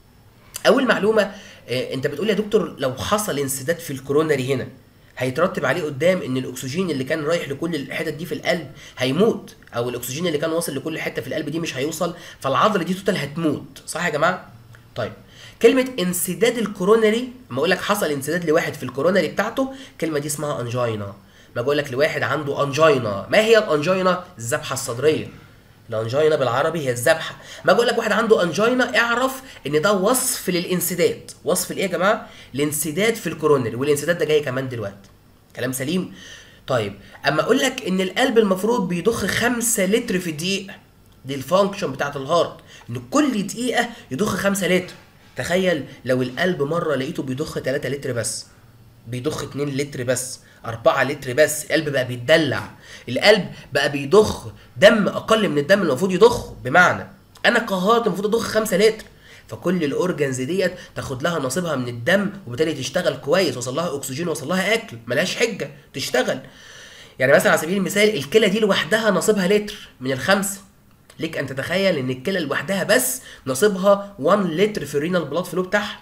اول معلومه آه، انت بتقول يا دكتور لو حصل انسداد في الكورونري هنا هيترتب عليه قدام ان الاكسجين اللي كان رايح لكل الحتت دي في القلب هيموت او الاكسجين اللي كان واصل لكل حته في القلب دي مش هيوصل فالعضله دي توتال هتموت صح يا جماعه طيب كلمة انسداد الكورونري لما اقول لك حصل انسداد لواحد في الكورونري بتاعته الكلمة دي اسمها انجينا ما اقول لك لواحد عنده انجينا ما هي الانجينا الذبحة الصدرية الانجينا بالعربي هي الذبحه ما بقول لك واحد عنده انجينا اعرف ان ده وصف للانسداد وصف لايه يا جماعه الانسداد في الكورونري والانسداد ده جاي كمان دلوقتي كلام سليم طيب اما اقول لك ان القلب المفروض بيضخ 5 لتر في الدقيقه دي الفانكشن بتاعت الهارت ان كل دقيقه يضخ 5 لتر تخيل لو القلب مره لقيته بيضخ 3 لتر بس بيضخ 2 لتر بس 4 لتر بس القلب بقى بيتدلع القلب بقى بيضخ دم اقل من الدم اللي المفروض يضخه بمعنى انا كهارت المفروض اضخ 5 لتر فكل الاورجنز ديت تاخد لها نصيبها من الدم وبالتالي تشتغل كويس وصل لها اكسجين وصل لها اكل ملهاش حجه تشتغل يعني مثلا على سبيل المثال الكلى دي لوحدها نصيبها لتر من الخمسه ليك ان تتخيل ان الكلى لوحدها بس نصيبها 1 لتر في الرينال بلاد فلو بتاعها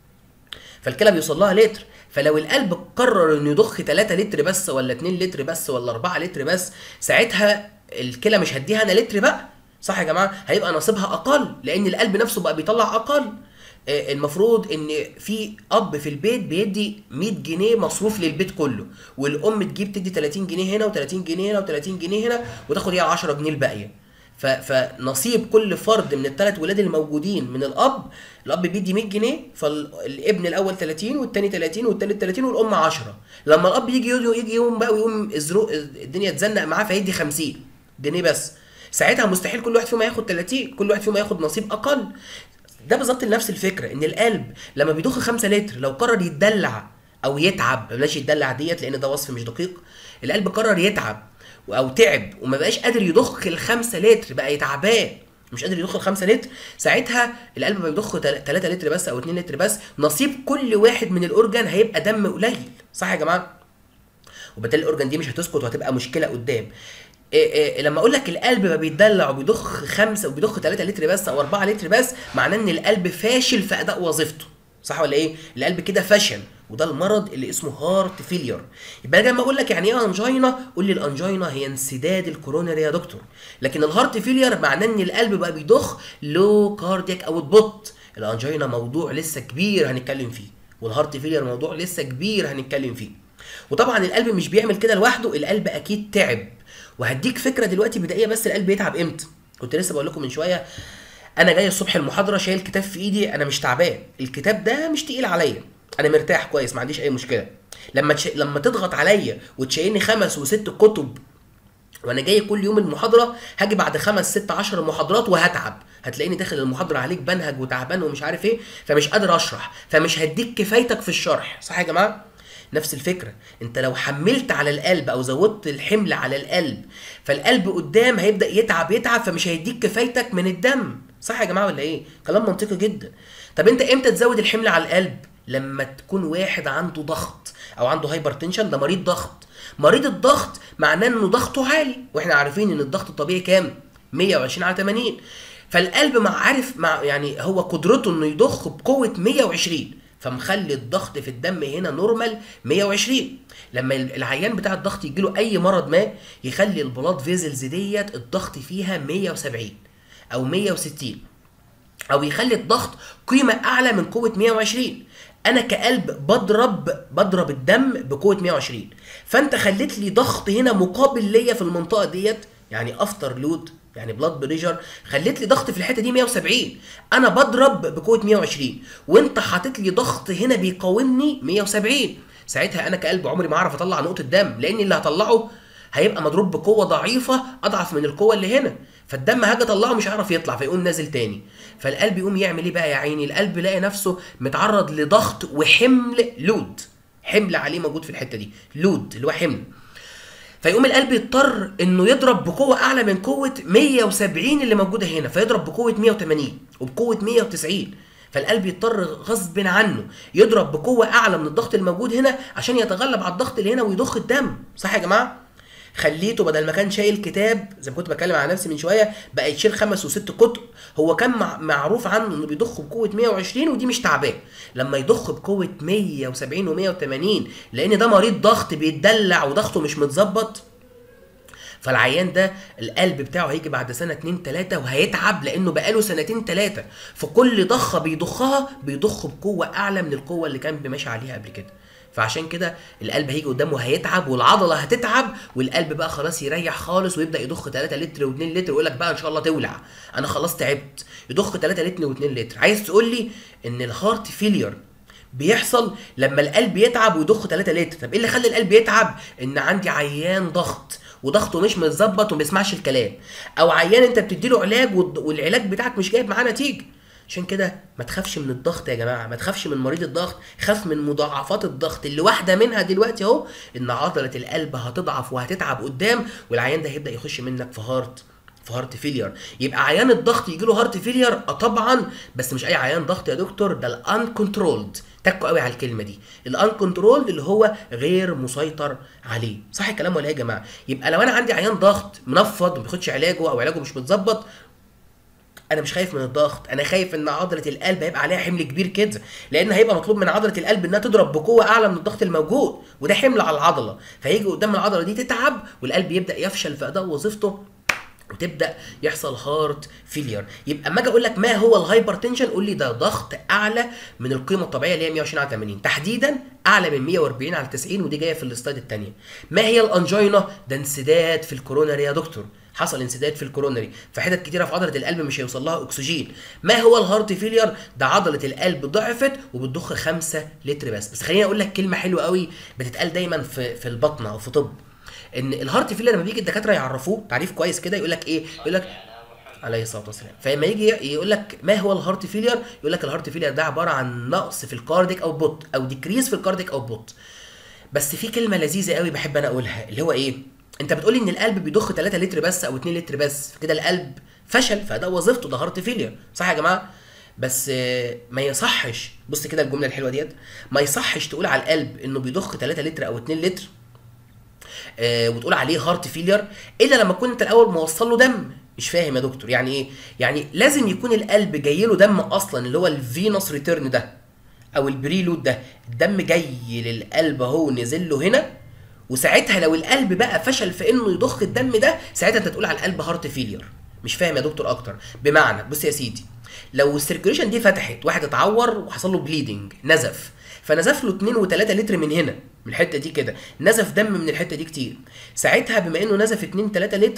فالكلى بيوصل لها لتر فلو القلب قرر انه يضخ 3 لتر بس ولا 2 لتر بس ولا 4 لتر بس ساعتها الكلى مش هديها انا لتر بقى صح يا جماعه هيبقى نصيبها اقل لان القلب نفسه بقى بيطلع اقل آه، المفروض ان في اب في البيت بيدي 100 جنيه مصروف للبيت كله والام تجيب تدي 30 جنيه هنا و30 جنيه هنا و30 جنيه هنا وتاخد هي 10 جنيه الباقيه ف- فنصيب كل فرد من الثلاث ولاد الموجودين من الاب الاب بيدي 100 جنيه فالابن الاول 30 والتاني 30 والتالت 30 والام 10 لما الاب يجي يجي يوم بقى ويقوم الزروق الدنيا تزنق معاه فيدي 50 جنيه بس ساعتها مستحيل كل واحد فيهم هياخد 30 كل واحد فيهم هياخد نصيب اقل ده بالظبط نفس الفكره ان القلب لما بيضخ 5 لتر لو قرر يتدلع او يتعب بلاش يتدلع ديت لان ده وصف مش دقيق القلب قرر يتعب او تعب وما بقاش قادر يضخ الخمسة لتر بقى يتعبان مش قادر يضخ الخمسة لتر ساعتها القلب بيضخ 3 لتر بس او 2 لتر بس نصيب كل واحد من الاورجان هيبقى دم قليل صح يا جماعه وبالتالي الاورجان دي مش هتسكت وهتبقى مشكله قدام إيه إيه لما اقول لك القلب ما بيتدلع وبيضخ خمسة وبيضخ 3 لتر بس او 4 لتر بس معناه ان القلب فاشل في اداء وظيفته صح ولا ايه القلب كده فشل وده المرض اللي اسمه هارت فيلير يبقى أنا لما اقول لك يعني ايه انجينا قول لي الانجينا هي انسداد الكورونري يا دكتور لكن الهارت فيلير معناه ان القلب بقى بيضخ لو كاردياك اوت بوت الانجينا موضوع لسه كبير هنتكلم فيه والهارت فيلير موضوع لسه كبير هنتكلم فيه وطبعا القلب مش بيعمل كده لوحده القلب اكيد تعب وهديك فكره دلوقتي بدائيه بس القلب يتعب امتى كنت لسه بقول لكم من شويه انا جاي الصبح المحاضره شايل كتاب في ايدي انا مش تعبان الكتاب ده مش تقيل عليا انا مرتاح كويس ما عنديش اي مشكله لما تش... لما تضغط عليا وتشيلني خمس وست كتب وانا جاي كل يوم المحاضره هاجي بعد خمس ست عشر محاضرات وهتعب هتلاقيني داخل المحاضره عليك بنهج وتعبان ومش عارف ايه فمش قادر اشرح فمش هديك كفايتك في الشرح صح يا جماعه نفس الفكره انت لو حملت على القلب او زودت الحمل على القلب فالقلب قدام هيبدا يتعب يتعب فمش هيديك كفايتك من الدم صح يا جماعه ولا ايه كلام منطقي جدا طب انت امتى تزود الحمل على القلب لما تكون واحد عنده ضغط او عنده هايبرتنشن ده مريض ضغط مريض الضغط معناه انه ضغطه عالي واحنا عارفين ان الضغط الطبيعي كام 120 على 80 فالقلب مع عارف مع يعني هو قدرته انه يضخ بقوه 120 فمخلي الضغط في الدم هنا نورمال 120 لما العيان بتاع الضغط يجي له اي مرض ما يخلي البلاد فيزلز ديت الضغط فيها 170 او 160 او يخلي الضغط قيمه اعلى من قوه 120 انا كقلب بضرب بضرب الدم بقوه 120 فانت خليت لي ضغط هنا مقابل ليا في المنطقه ديت يعني افتر لود يعني بلاد بريشر خليت لي ضغط في الحته دي 170 انا بضرب بقوه 120 وانت حاطط لي ضغط هنا بيقاومني 170 ساعتها انا كقلب عمري ما اعرف اطلع نقطه دم لان اللي هطلعه هيبقى مضروب بقوه ضعيفه اضعف من القوه اللي هنا فالدم هاجي اطلعه مش هيعرف يطلع فيقوم نازل تاني فالقلب يقوم يعمل ايه بقى يا عيني القلب يلاقي نفسه متعرض لضغط وحمل لود حمل عليه موجود في الحته دي لود اللي هو حمل فيقوم القلب يضطر انه يضرب بقوه اعلى من قوه 170 اللي موجوده هنا فيضرب بقوه 180 وبقوه 190 فالقلب يضطر غصب عنه يضرب بقوه اعلى من الضغط الموجود هنا عشان يتغلب على الضغط اللي هنا ويضخ الدم صح يا جماعه خليته بدل ما كان شايل كتاب زي ما كنت بتكلم على نفسي من شويه بقى يشيل خمس وست كتب هو كان معروف عنه انه بيضخ بقوه 120 ودي مش تعبان لما يضخ بقوه 170 و180 لان ده مريض ضغط بيتدلع وضغطه مش متظبط فالعيان ده القلب بتاعه هيجي بعد سنه اتنين تلاته وهيتعب لانه بقاله سنتين تلاته فكل ضخه بيضخها بيضخ بقوه اعلى من القوه اللي كان ماشي عليها قبل كده فعشان كده القلب هيجي قدامه هيتعب والعضله هتتعب والقلب بقى خلاص يريح خالص ويبدا يضخ 3 لتر و2 لتر ويقول لك بقى ان شاء الله تولع انا خلاص تعبت يضخ 3 لتر و2 لتر عايز تقول لي ان الهارت فيلير بيحصل لما القلب يتعب ويضخ 3 لتر طب ايه اللي خلى القلب يتعب ان عندي عيان ضغط وضغطه مش متظبط وما بيسمعش الكلام او عيان انت بتديله علاج والعلاج بتاعك مش جايب معاه نتيجه عشان كده ما تخافش من الضغط يا جماعه ما تخافش من مريض الضغط خاف من مضاعفات الضغط اللي واحده منها دلوقتي اهو ان عضله القلب هتضعف وهتتعب قدام والعيان ده هيبدا يخش منك في هارت في هارت فيلير يبقى عيان الضغط يجي له هارت فيلير اه طبعا بس مش اي عيان ضغط يا دكتور ده الان كنترولد تكوا قوي على الكلمه دي الان كنترولد اللي هو غير مسيطر عليه صح الكلام ولا ايه يا جماعه يبقى لو انا عندي عيان ضغط منفض ما بياخدش علاجه او علاجه مش متظبط انا مش خايف من الضغط انا خايف ان عضله القلب هيبقى عليها حمل كبير كده لان هيبقى مطلوب من عضله القلب انها تضرب بقوه اعلى من الضغط الموجود وده حمل على العضله فهيجي قدام العضله دي تتعب والقلب يبدا يفشل في اداء وظيفته وتبدا يحصل هارت فيلير يبقى اما اجي اقول لك ما هو الهايبرتنشن قول لي ده ضغط اعلى من القيمه الطبيعيه اللي هي 120 على 80 تحديدا اعلى من 140 على 90 ودي جايه في السلايد الثانيه ما هي الانجينا ده انسداد في الكوروناري يا دكتور حصل انسداد في الكورونري فحتت كتيره في عضله القلب مش هيوصل لها اكسجين ما هو الهارت فيلير ده عضله القلب ضعفت وبتضخ 5 لتر بس بس خليني اقول لك كلمه حلوه قوي بتتقال دايما في في البطنه او في طب ان الهارت فيلير لما بيجي الدكاتره يعرفوه تعريف كويس كده يقول لك ايه يقول لك عليه الصلاه والسلام فلما يجي يقول لك ما هو الهارت فيلير يقول لك الهارت فيلير ده عباره عن نقص في الكارديك او بوت او ديكريز في الكارديك او بوت بس في كلمه لذيذه قوي بحب انا اقولها اللي هو ايه انت بتقولي ان القلب بيضخ 3 لتر بس او 2 لتر بس فكده القلب فشل فده وظيفته ده هارت فيلير صح يا جماعه بس ما يصحش بص كده الجمله الحلوه ديت ما يصحش تقول على القلب انه بيضخ 3 لتر او 2 لتر آه وتقول عليه هارت فيلير الا لما تكون انت الاول موصل له دم مش فاهم يا دكتور يعني ايه يعني لازم يكون القلب جاي له دم اصلا اللي هو الفينوس ريتيرن ده او البريلود ده الدم جاي للقلب اهو نزل له هنا وساعتها لو القلب بقى فشل في انه يضخ الدم ده ساعتها انت تقول على القلب هارت فيلير مش فاهم يا دكتور اكتر بمعنى بص يا سيدي لو السيركيوليشن دي فتحت واحد اتعور وحصل له بليدنج نزف فنزف له 2 و3 لتر من هنا من الحته دي كده نزف دم من الحته دي كتير ساعتها بما انه نزف 2 3 لتر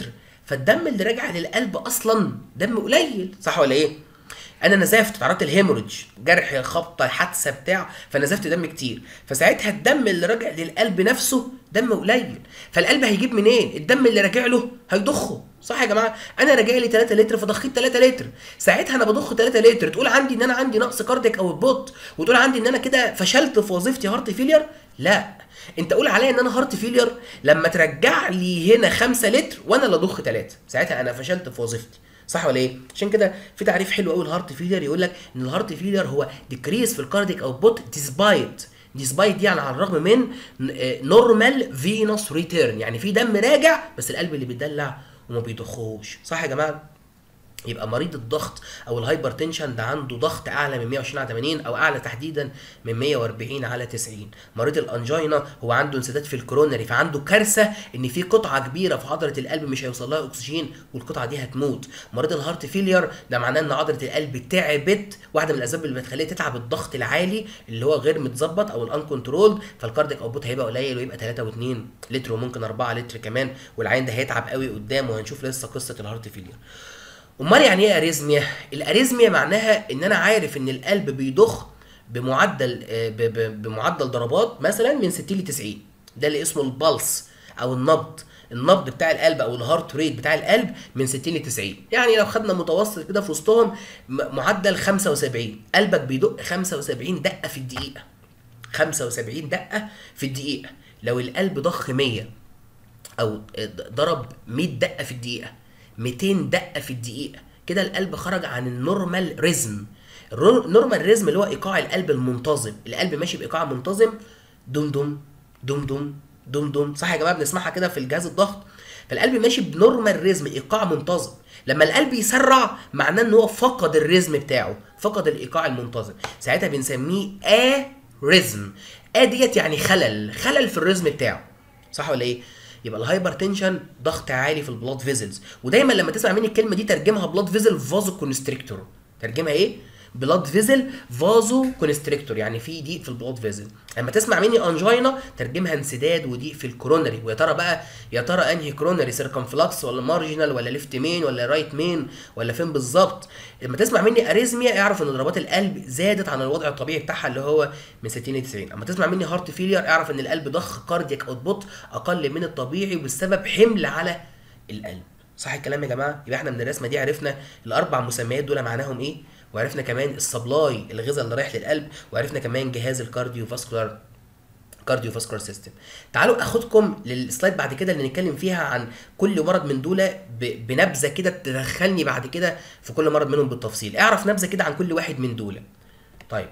فالدم اللي راجع للقلب اصلا دم قليل صح ولا ايه انا نزفت تعرضت الهيموريدج جرح خبطه حادثه بتاع فنزفت دم كتير فساعتها الدم اللي راجع للقلب نفسه دم قليل فالقلب هيجيب منين الدم اللي راجع له هيضخه صح يا جماعه انا راجع لي 3 لتر فضخيت 3 لتر ساعتها انا بضخ 3 لتر تقول عندي ان انا عندي نقص كارديك او بوت وتقول عندي ان انا كده فشلت في وظيفتي هارت فيلير لا انت قول عليا ان انا هارت فيلير لما ترجع لي هنا 5 لتر وانا اللي اضخ 3 ساعتها انا فشلت في وظيفتي صح ولا ايه؟ عشان كده في تعريف حلو قوي الهارت فيلير يقول لك ان الهارت فيلير هو ديكريس في الكارديك اوتبوت ديسبايت ديسبايت دي يعني على الرغم من نورمال فينوس ريتيرن يعني في دم راجع بس القلب اللي بيدلع وما بيضخوش صح يا جماعه؟ يبقى مريض الضغط او الهايبر تنشن ده عنده ضغط اعلى من 120 على 80 او اعلى تحديدا من 140 على 90 مريض الانجينا هو عنده انسداد في الكورونري فعنده كارثه ان في قطعه كبيره في عضله القلب مش هيوصل لها اكسجين والقطعه دي هتموت مريض الهارت فيلير ده معناه ان عضله القلب تعبت واحده من الاسباب اللي بتخليها تتعب الضغط العالي اللي هو غير متظبط او الان كنترول فالكارديك اوتبوت هيبقى قليل ويبقى 3 و2 لتر وممكن 4 لتر كمان والعين ده هيتعب قوي قدام وهنشوف لسه قصه الهارت فيلير امال يعني ايه اريزميا الاريزميا معناها ان انا عارف ان القلب بيضخ بمعدل ب- ب- بمعدل ضربات مثلا من 60 ل 90 ده اللي اسمه البلس او النبض النبض بتاع القلب او الهارت ريت بتاع القلب من 60 ل 90 يعني لو خدنا متوسط كده في وسطهم م- معدل 75 قلبك بيدق 75 دقه في الدقيقه 75 دقه في الدقيقه لو القلب ضخ 100 او ضرب 100 دقه في الدقيقه 200 دقه في الدقيقه كده القلب خرج عن النورمال ريزم النورمال ريزم اللي هو ايقاع القلب المنتظم القلب ماشي بايقاع منتظم دم دم دم دم دم دم صح يا جماعه بنسمعها كده في الجهاز الضغط فالقلب ماشي بنورمال ريزم ايقاع منتظم لما القلب يسرع معناه ان هو فقد الريزم بتاعه فقد الايقاع المنتظم ساعتها بنسميه ا ريزم ا ديت يعني خلل خلل في الريزم بتاعه صح ولا ايه يبقى الهايبر تنشن ضغط عالي في البلاد فيزلز ودايما لما تسمع مني الكلمه دي ترجمها بلاد فيزل فازو كونستريكتور ترجمها ايه بلاد فيزل فازو كونستريكتور يعني في ضيق في البلاد فيزل لما تسمع مني انجينا ترجمها انسداد وضيق في الكورونري ويا ترى بقى يا ترى انهي كورونري سيركمفلكس ولا مارجنال ولا ليفت مين ولا رايت مين ولا فين بالظبط لما تسمع مني اريزميا اعرف ان ضربات القلب زادت عن الوضع الطبيعي بتاعها اللي هو من 60 ل 90 اما تسمع مني هارت فيلير اعرف ان القلب ضخ كاردياك اوتبوت اقل من الطبيعي وبسبب حمل على القلب صح الكلام يا جماعه يبقى احنا من الرسمه دي عرفنا الاربع مسميات دول معناهم ايه وعرفنا كمان السبلاي الغذاء اللي رايح للقلب وعرفنا كمان جهاز الكارديو فاسكولار كارديو فاسكولار سيستم تعالوا اخدكم للسلايد بعد كده اللي نتكلم فيها عن كل مرض من دول ب- بنبذه كده تدخلني بعد كده في كل مرض منهم بالتفصيل اعرف نبذه كده عن كل واحد من دول طيب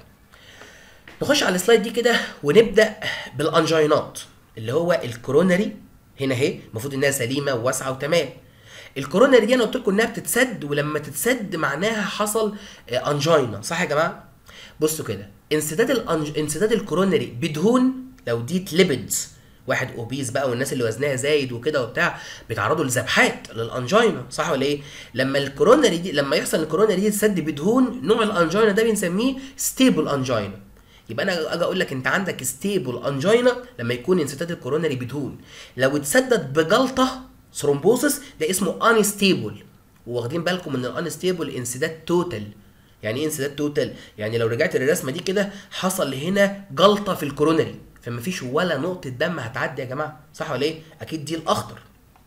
نخش على السلايد دي كده ونبدا بالانجينات اللي هو الكورونري هنا اهي المفروض انها سليمه وواسعه وتمام الكورونري دي انا قلت لكم انها بتتسد ولما تتسد معناها حصل آه، انجينا صح يا جماعه بصوا كده انسداد الأنج... انسداد الكورونري بدهون لو دي ليبيدز واحد اوبيز بقى والناس اللي وزنها زايد وكده وبتاع بيتعرضوا لذبحات للانجينا صح ولا ايه لما الكورونري دي لما يحصل الكورونري دي تسد بدهون نوع الانجينا ده بنسميه ستيبل انجينا يبقى انا اجي اقول لك انت عندك ستيبل انجينا لما يكون انسداد الكورونري بدهون لو اتسدد بجلطه ثرومبوسس ده اسمه انستيبل واخدين بالكم ان الانستيبل انسداد توتال يعني ايه انسداد توتال يعني لو رجعت للرسمه دي كده حصل هنا جلطه في الكورونري فما فيش ولا نقطه دم هتعدي يا جماعه صح ولا ايه اكيد دي الاخضر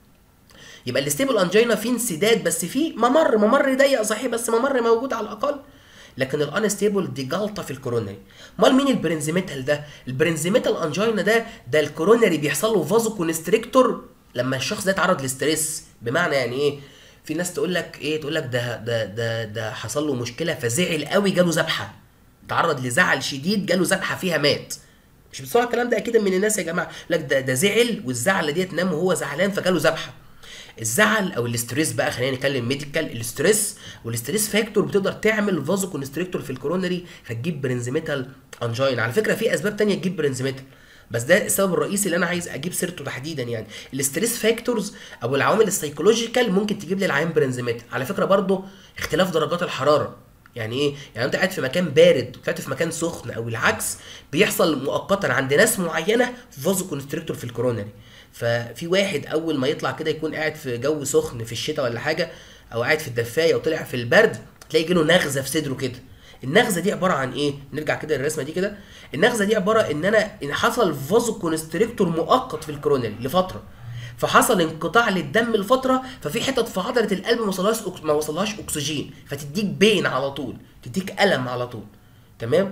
يبقى الستيبل انجينا فيه انسداد بس فيه ممر ممر ضيق صحيح بس ممر موجود على الاقل لكن الانستيبل دي جلطه في الكورونري امال مين البرنزيميتال ده البرنزيميتال انجينا ده ده الكورونري بيحصل له فازو كونستريكتور لما الشخص ده اتعرض لستريس بمعنى يعني ايه في ناس تقول لك ايه تقول لك ده ده ده ده حصل له مشكله فزعل قوي جاله ذبحه تعرض لزعل شديد جاله ذبحه فيها مات مش بتسمعوا الكلام ده اكيد من الناس يا جماعه لك ده ده زعل والزعل ديت نام وهو زعلان فجاله ذبحه الزعل او الاستريس بقى خلينا نتكلم ميديكال الاستريس والاستريس فاكتور بتقدر تعمل فازو كونستريكتور في الكورونري فتجيب برنزيميتال انجين على فكره في اسباب تانية تجيب برنزيميتال بس ده السبب الرئيسي اللي انا عايز اجيب سيرته تحديدا يعني الاستريس فاكتورز او العوامل السيكولوجيكال ممكن تجيب لي العين برنزيميتال على فكره برضو اختلاف درجات الحراره يعني ايه يعني انت قاعد في مكان بارد وطلعت في مكان سخن او العكس بيحصل مؤقتا عند ناس معينه فازو كونستريكتور في الكورونري ففي واحد اول ما يطلع كده يكون قاعد في جو سخن في الشتاء ولا حاجه او قاعد في الدفايه وطلع في البرد تلاقي جاله نغزه في صدره كده النغزه دي عباره عن ايه نرجع كده للرسمه دي كده النغزه دي عباره ان انا ان حصل فازو كونستريكتور مؤقت في الكورونري لفتره فحصل انقطاع للدم لفتره ففي حتت في عضله القلب ما وصلهاش أك- ما وصلهاش اكسجين فتديك بين على طول تديك الم على طول تمام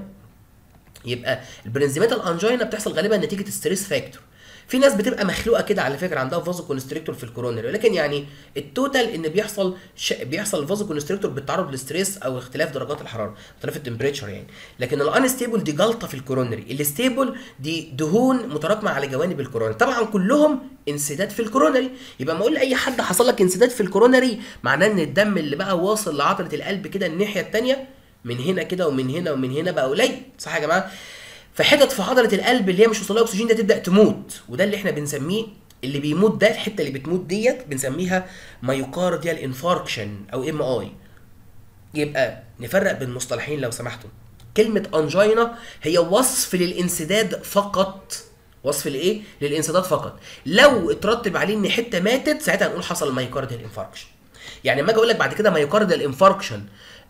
يبقى البرنزيماتال انجينا بتحصل غالبا نتيجه ستريس فاكتور في ناس بتبقى مخلوقه كده على فكره عندها فازو كونستريكتور في الكورونري ولكن يعني التوتال ان بيحصل ش... بيحصل فازو كونستريكتور بالتعرض للستريس او اختلاف درجات الحراره اختلاف التمبريتشر يعني لكن الانستيبل دي جلطه في الكورونري الستيبل دي دهون متراكمه على جوانب الكورونري طبعا كلهم انسداد في الكورونري يبقى ما اقول لاي حد حصل لك انسداد في الكورونري معناه ان الدم اللي بقى واصل لعضله القلب كده الناحيه الثانيه من هنا كده ومن هنا ومن هنا بقى قليل صح يا جماعه فحتت في عضله القلب اللي هي مش وصلها اكسجين ده تبدا تموت وده اللي احنا بنسميه اللي بيموت ده الحته اللي بتموت ديت بنسميها مايوكارديال انفاركشن او ام اي يبقى نفرق بين مصطلحين لو سمحتوا كلمة انجينا هي وصف للانسداد فقط وصف لايه؟ للانسداد فقط لو اترتب عليه ان حته ماتت ساعتها هنقول حصل مايوكارديال انفاركشن يعني لما اجي اقول لك بعد كده مايوكارديال انفاركشن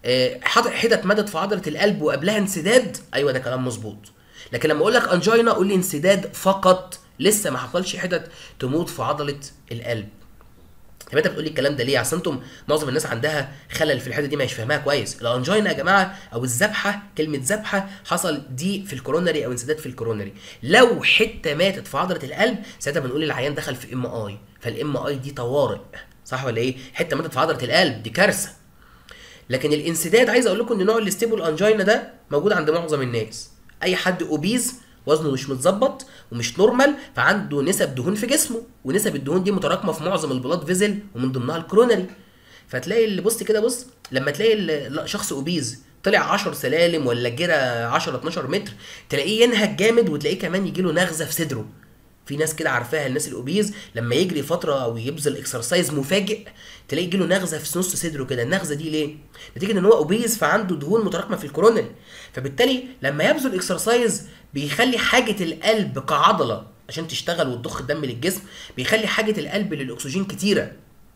حتت ماتت في عضله القلب وقبلها انسداد ايوه ده كلام مظبوط لكن لما اقول لك انجينا قول لي انسداد فقط لسه ما حصلش حتت تموت في عضله القلب طب انت بتقول لي الكلام ده ليه؟ اصل انتم معظم الناس عندها خلل في الحته دي مش فاهماها كويس، الانجينا يا جماعه او الذبحه كلمه ذبحه حصل دي في الكورونري او انسداد في الكورونري، لو حته ماتت في عضله القلب ساعتها بنقول العيان دخل في ام اي، فالام اي دي طوارئ، صح ولا ايه؟ حته ماتت في عضله القلب دي كارثه. لكن الانسداد عايز اقول لكم ان نوع الاستيبل انجينا ده موجود عند معظم الناس، اي حد اوبيز وزنه مش متظبط ومش نورمال فعنده نسب دهون في جسمه ونسب الدهون دي متراكمه في معظم البلاد فيزل ومن ضمنها الكرونري فتلاقي اللي بص كده بص لما تلاقي ال- لا، شخص اوبيز طلع 10 سلالم ولا جرى 10 12 متر تلاقيه ينهج جامد وتلاقيه كمان يجيله نغزه في صدره في ناس كده عارفاها الناس الاوبيز لما يجري فتره او يبذل اكسرسايز مفاجئ تلاقيه يجيله نغزه في نص صدره كده النغزه دي ليه نتيجه ان هو اوبيز فعنده دهون متراكمه في الكورونري فبالتالي لما يبذل اكسرسايز بيخلي حاجه القلب كعضله عشان تشتغل وتضخ الدم للجسم بيخلي حاجه القلب للاكسجين كتيره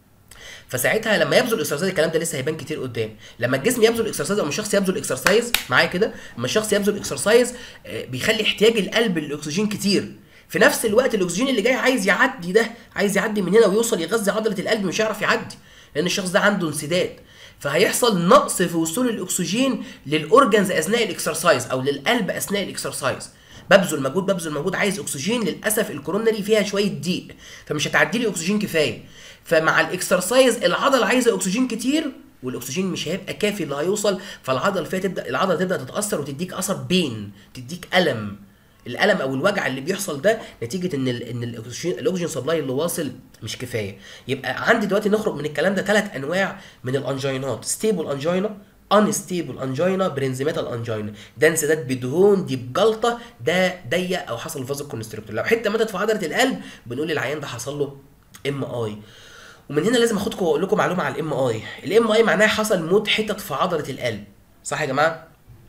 فساعتها لما يبذل اكسرسايز الكلام ده لسه هيبان كتير قدام لما الجسم يبذل اكسرسايز او الشخص يبذل اكسرسايز معايا كده لما الشخص يبذل اكسرسايز آه، بيخلي احتياج القلب للاكسجين كتير في نفس الوقت الاكسجين اللي جاي عايز يعدي ده عايز يعدي من هنا ويوصل يغذي عضله القلب مش هيعرف يعدي لان الشخص ده عنده انسداد فهيحصل نقص في وصول الاكسجين للاورجنز اثناء الاكسرسايز او للقلب اثناء الاكسرسايز ببذل مجهود ببذل مجهود عايز اكسجين للاسف الكورونري فيها شويه ضيق فمش هتعدي لي اكسجين كفايه فمع الاكسرسايز العضله عايزه اكسجين كتير والاكسجين مش هيبقى كافي اللي هيوصل فالعضله فيها تبدا العضله تبدا تتاثر وتديك اثر بين تديك الم الالم او الوجع اللي بيحصل ده نتيجه ان ال ان الاكسجين الاكسجين سبلاي اللي واصل مش كفايه يبقى عندي دلوقتي نخرج من الكلام ده ثلاث انواع من الانجينات ستيبل انجينا انستيبل انجينا برنزيماتال انجينا ده انسداد بدهون دي بجلطه ده ضيق او حصل فازو كونستريكتور لو حته ماتت في عضله القلب بنقول للعيان ده حصل له ام اي ومن هنا لازم اخدكم واقول لكم معلومه على الام اي الام اي معناها حصل موت حتت في عضله القلب صح يا جماعه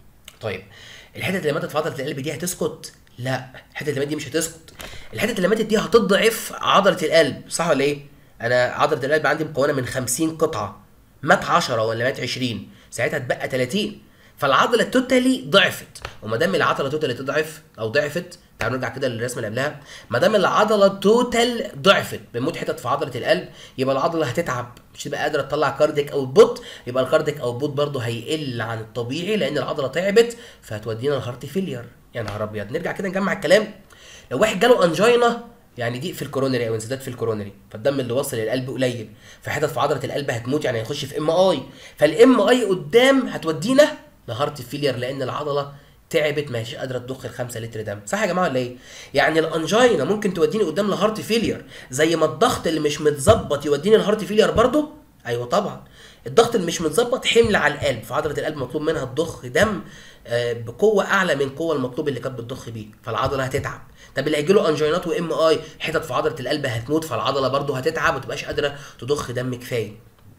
طيب الحتت اللي ماتت في عضله القلب دي هتسكت لا الحتت اللي ماتت دي مش هتسكت الحتت اللي ماتت دي هتضعف عضله القلب صح ولا ايه انا عضله القلب عندي مكونه من 50 قطعه مات 10 ولا مات 20 ساعتها اتبقى 30 فالعضله توتالي ضعفت وما دام العضله توتالي تضعف او ضعفت تعالوا نرجع كده للرسمه اللي قبلها ما دام العضله توتال ضعفت بنموت حتت في عضله القلب يبقى العضله هتتعب مش تبقى قادره تطلع كارديك او بوت يبقى الكارديك او بوت برضه هيقل عن الطبيعي لان العضله تعبت فهتودينا الهارت فيلير يا نهار ابيض نرجع كده نجمع الكلام لو واحد جاله انجينا يعني ضيق في الكورونري او انسداد في الكورونري فالدم اللي واصل للقلب قليل فحتت في عضله القلب هتموت يعني هيخش في ام اي فالام اي قدام هتودينا لهارت فيلير لان العضله تعبت مش قادره تضخ ال 5 لتر دم صح يا جماعه ولا ايه يعني الانجينا ممكن توديني قدام لهارت فيلير زي ما الضغط اللي مش متظبط يوديني لهارت فيلير برضه ايوه طبعا الضغط اللي مش متظبط حمل على القلب فعضله القلب مطلوب منها تضخ دم آه، بقوه اعلى من قوه المطلوب اللي كانت بتضخ بيه فالعضله هتتعب طب اللي هيجي له انجينات وام اي حتت في عضله القلب هتموت فالعضله برضه هتتعب وتبقاش قادره تضخ دم كفايه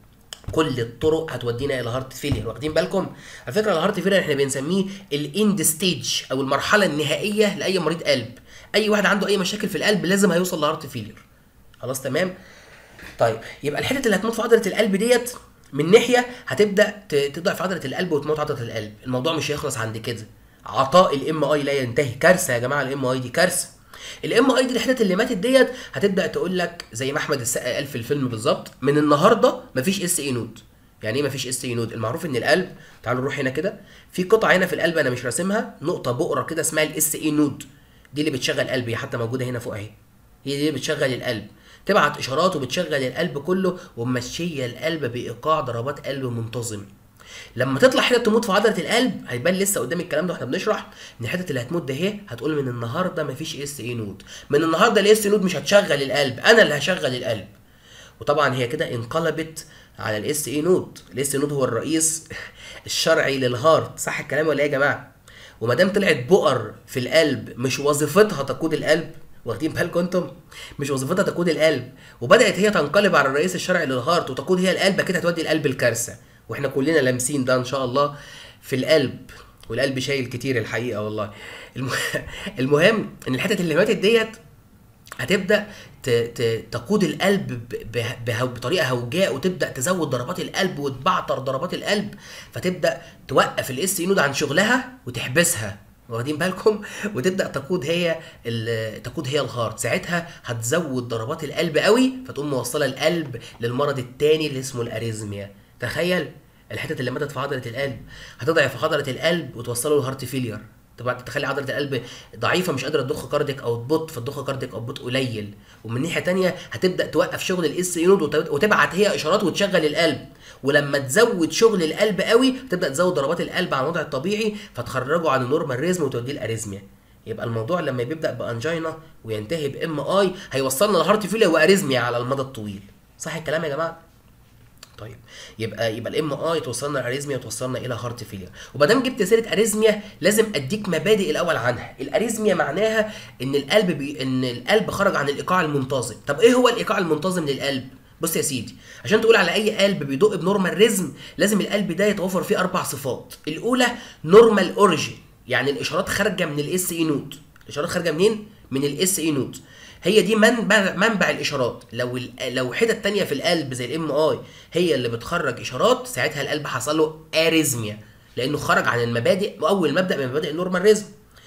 كل الطرق هتودينا الى هارت فيلير واخدين بالكم على فكره الهارت فيلير احنا بنسميه الاند ستيج او المرحله النهائيه لاي مريض قلب اي واحد عنده اي مشاكل في القلب لازم هيوصل لهارت فيلير خلاص تمام طيب يبقى الحتت اللي هتموت في عضله القلب ديت من ناحيه هتبدا ت- تضعف عضله القلب وتموت عضله القلب الموضوع مش هيخلص عند كده عطاء الام اي لا ينتهي كارثه يا جماعه الام اي دي كارثه الام اي دي الحتت اللي ماتت ديت هتبدا تقول لك زي ما احمد السقا قال في الفيلم بالظبط من النهارده مفيش اس اي نود يعني ايه مفيش اس اي نود المعروف ان القلب تعالوا نروح هنا كده في قطعه هنا في القلب انا مش راسمها نقطه بؤره كده اسمها الاس اي نود دي اللي بتشغل قلبي حتى موجوده هنا فوق اهي هي دي اللي بتشغل القلب تبعت اشارات وبتشغل القلب كله وممشيه القلب بايقاع ضربات قلب منتظم لما تطلع حته تموت في عضله القلب هيبان لسه قدام الكلام ده واحنا بنشرح ان الحته اللي هتموت ده اهي هتقول من النهارده مفيش اس اي نود من النهارده الاس نود مش هتشغل القلب انا اللي هشغل القلب وطبعا هي كده انقلبت على الاس اي نود الاس نود هو الرئيس الشرعي للهارت صح الكلام ولا ايه يا جماعه وما دام طلعت بؤر في القلب مش وظيفتها تقود القلب واخدين بالكم انتم مش وظيفتها تقود القلب وبدات هي تنقلب على الرئيس الشرعي للهارت وتقود هي القلب كده هتودي القلب الكارثه واحنا كلنا لامسين ده ان شاء الله في القلب والقلب شايل كتير الحقيقه والله الم... المهم ان الحتت اللي ماتت ديت هتبدا ت- ت- تقود القلب ب- ب- به- بطريقه هوجاء وتبدا تزود ضربات القلب وتبعتر ضربات القلب فتبدا توقف الاس نود عن شغلها وتحبسها واخدين بالكم وتبدا تقود هي ال- تقود هي الهارت ساعتها هتزود ضربات القلب قوي فتقوم موصله القلب للمرض التاني اللي اسمه الاريزميا تخيل الحتت اللي ماتت في عضله القلب هتضعف عضله القلب وتوصله لهارت فيلير طبعا تخلي عضله القلب ضعيفه مش قادره تضخ كارديك اوتبوت فالضخ كارديك اوتبوت قليل ومن ناحيه تانية هتبدا توقف شغل الاس نود وتبعت هي اشارات وتشغل القلب ولما تزود شغل القلب قوي تبدا تزود ضربات القلب عن الوضع الطبيعي فتخرجه عن النورمال ريزم وتوديه الاريزميا يبقى الموضوع لما بيبدا بانجينا وينتهي بام اي هيوصلنا لهارت فيلير واريزميا على المدى الطويل صح الكلام يا جماعه طيب يبقى يبقى الام اي توصلنا لاريزميا وتوصلنا الى هارت فيلير وما دام جبت سيره اريزميا لازم اديك مبادئ الاول عنها الاريزميا معناها ان القلب بي... ان القلب خرج عن الايقاع المنتظم طب ايه هو الايقاع المنتظم للقلب بص يا سيدي عشان تقول على اي قلب بيدق بنورمال ريزم لازم القلب ده يتوفر فيه اربع صفات الاولى نورمال اوريجين يعني الاشارات خارجه من الاس اي نود الاشارات خارجه منين من الاس اي نود هي دي منبع منبع الاشارات لو ال- لو حتت تانية في القلب زي الام اي هي اللي بتخرج اشارات ساعتها القلب حصل له اريزميا لانه خرج عن المبادئ واول مبدا من مبادئ النورمال ريزم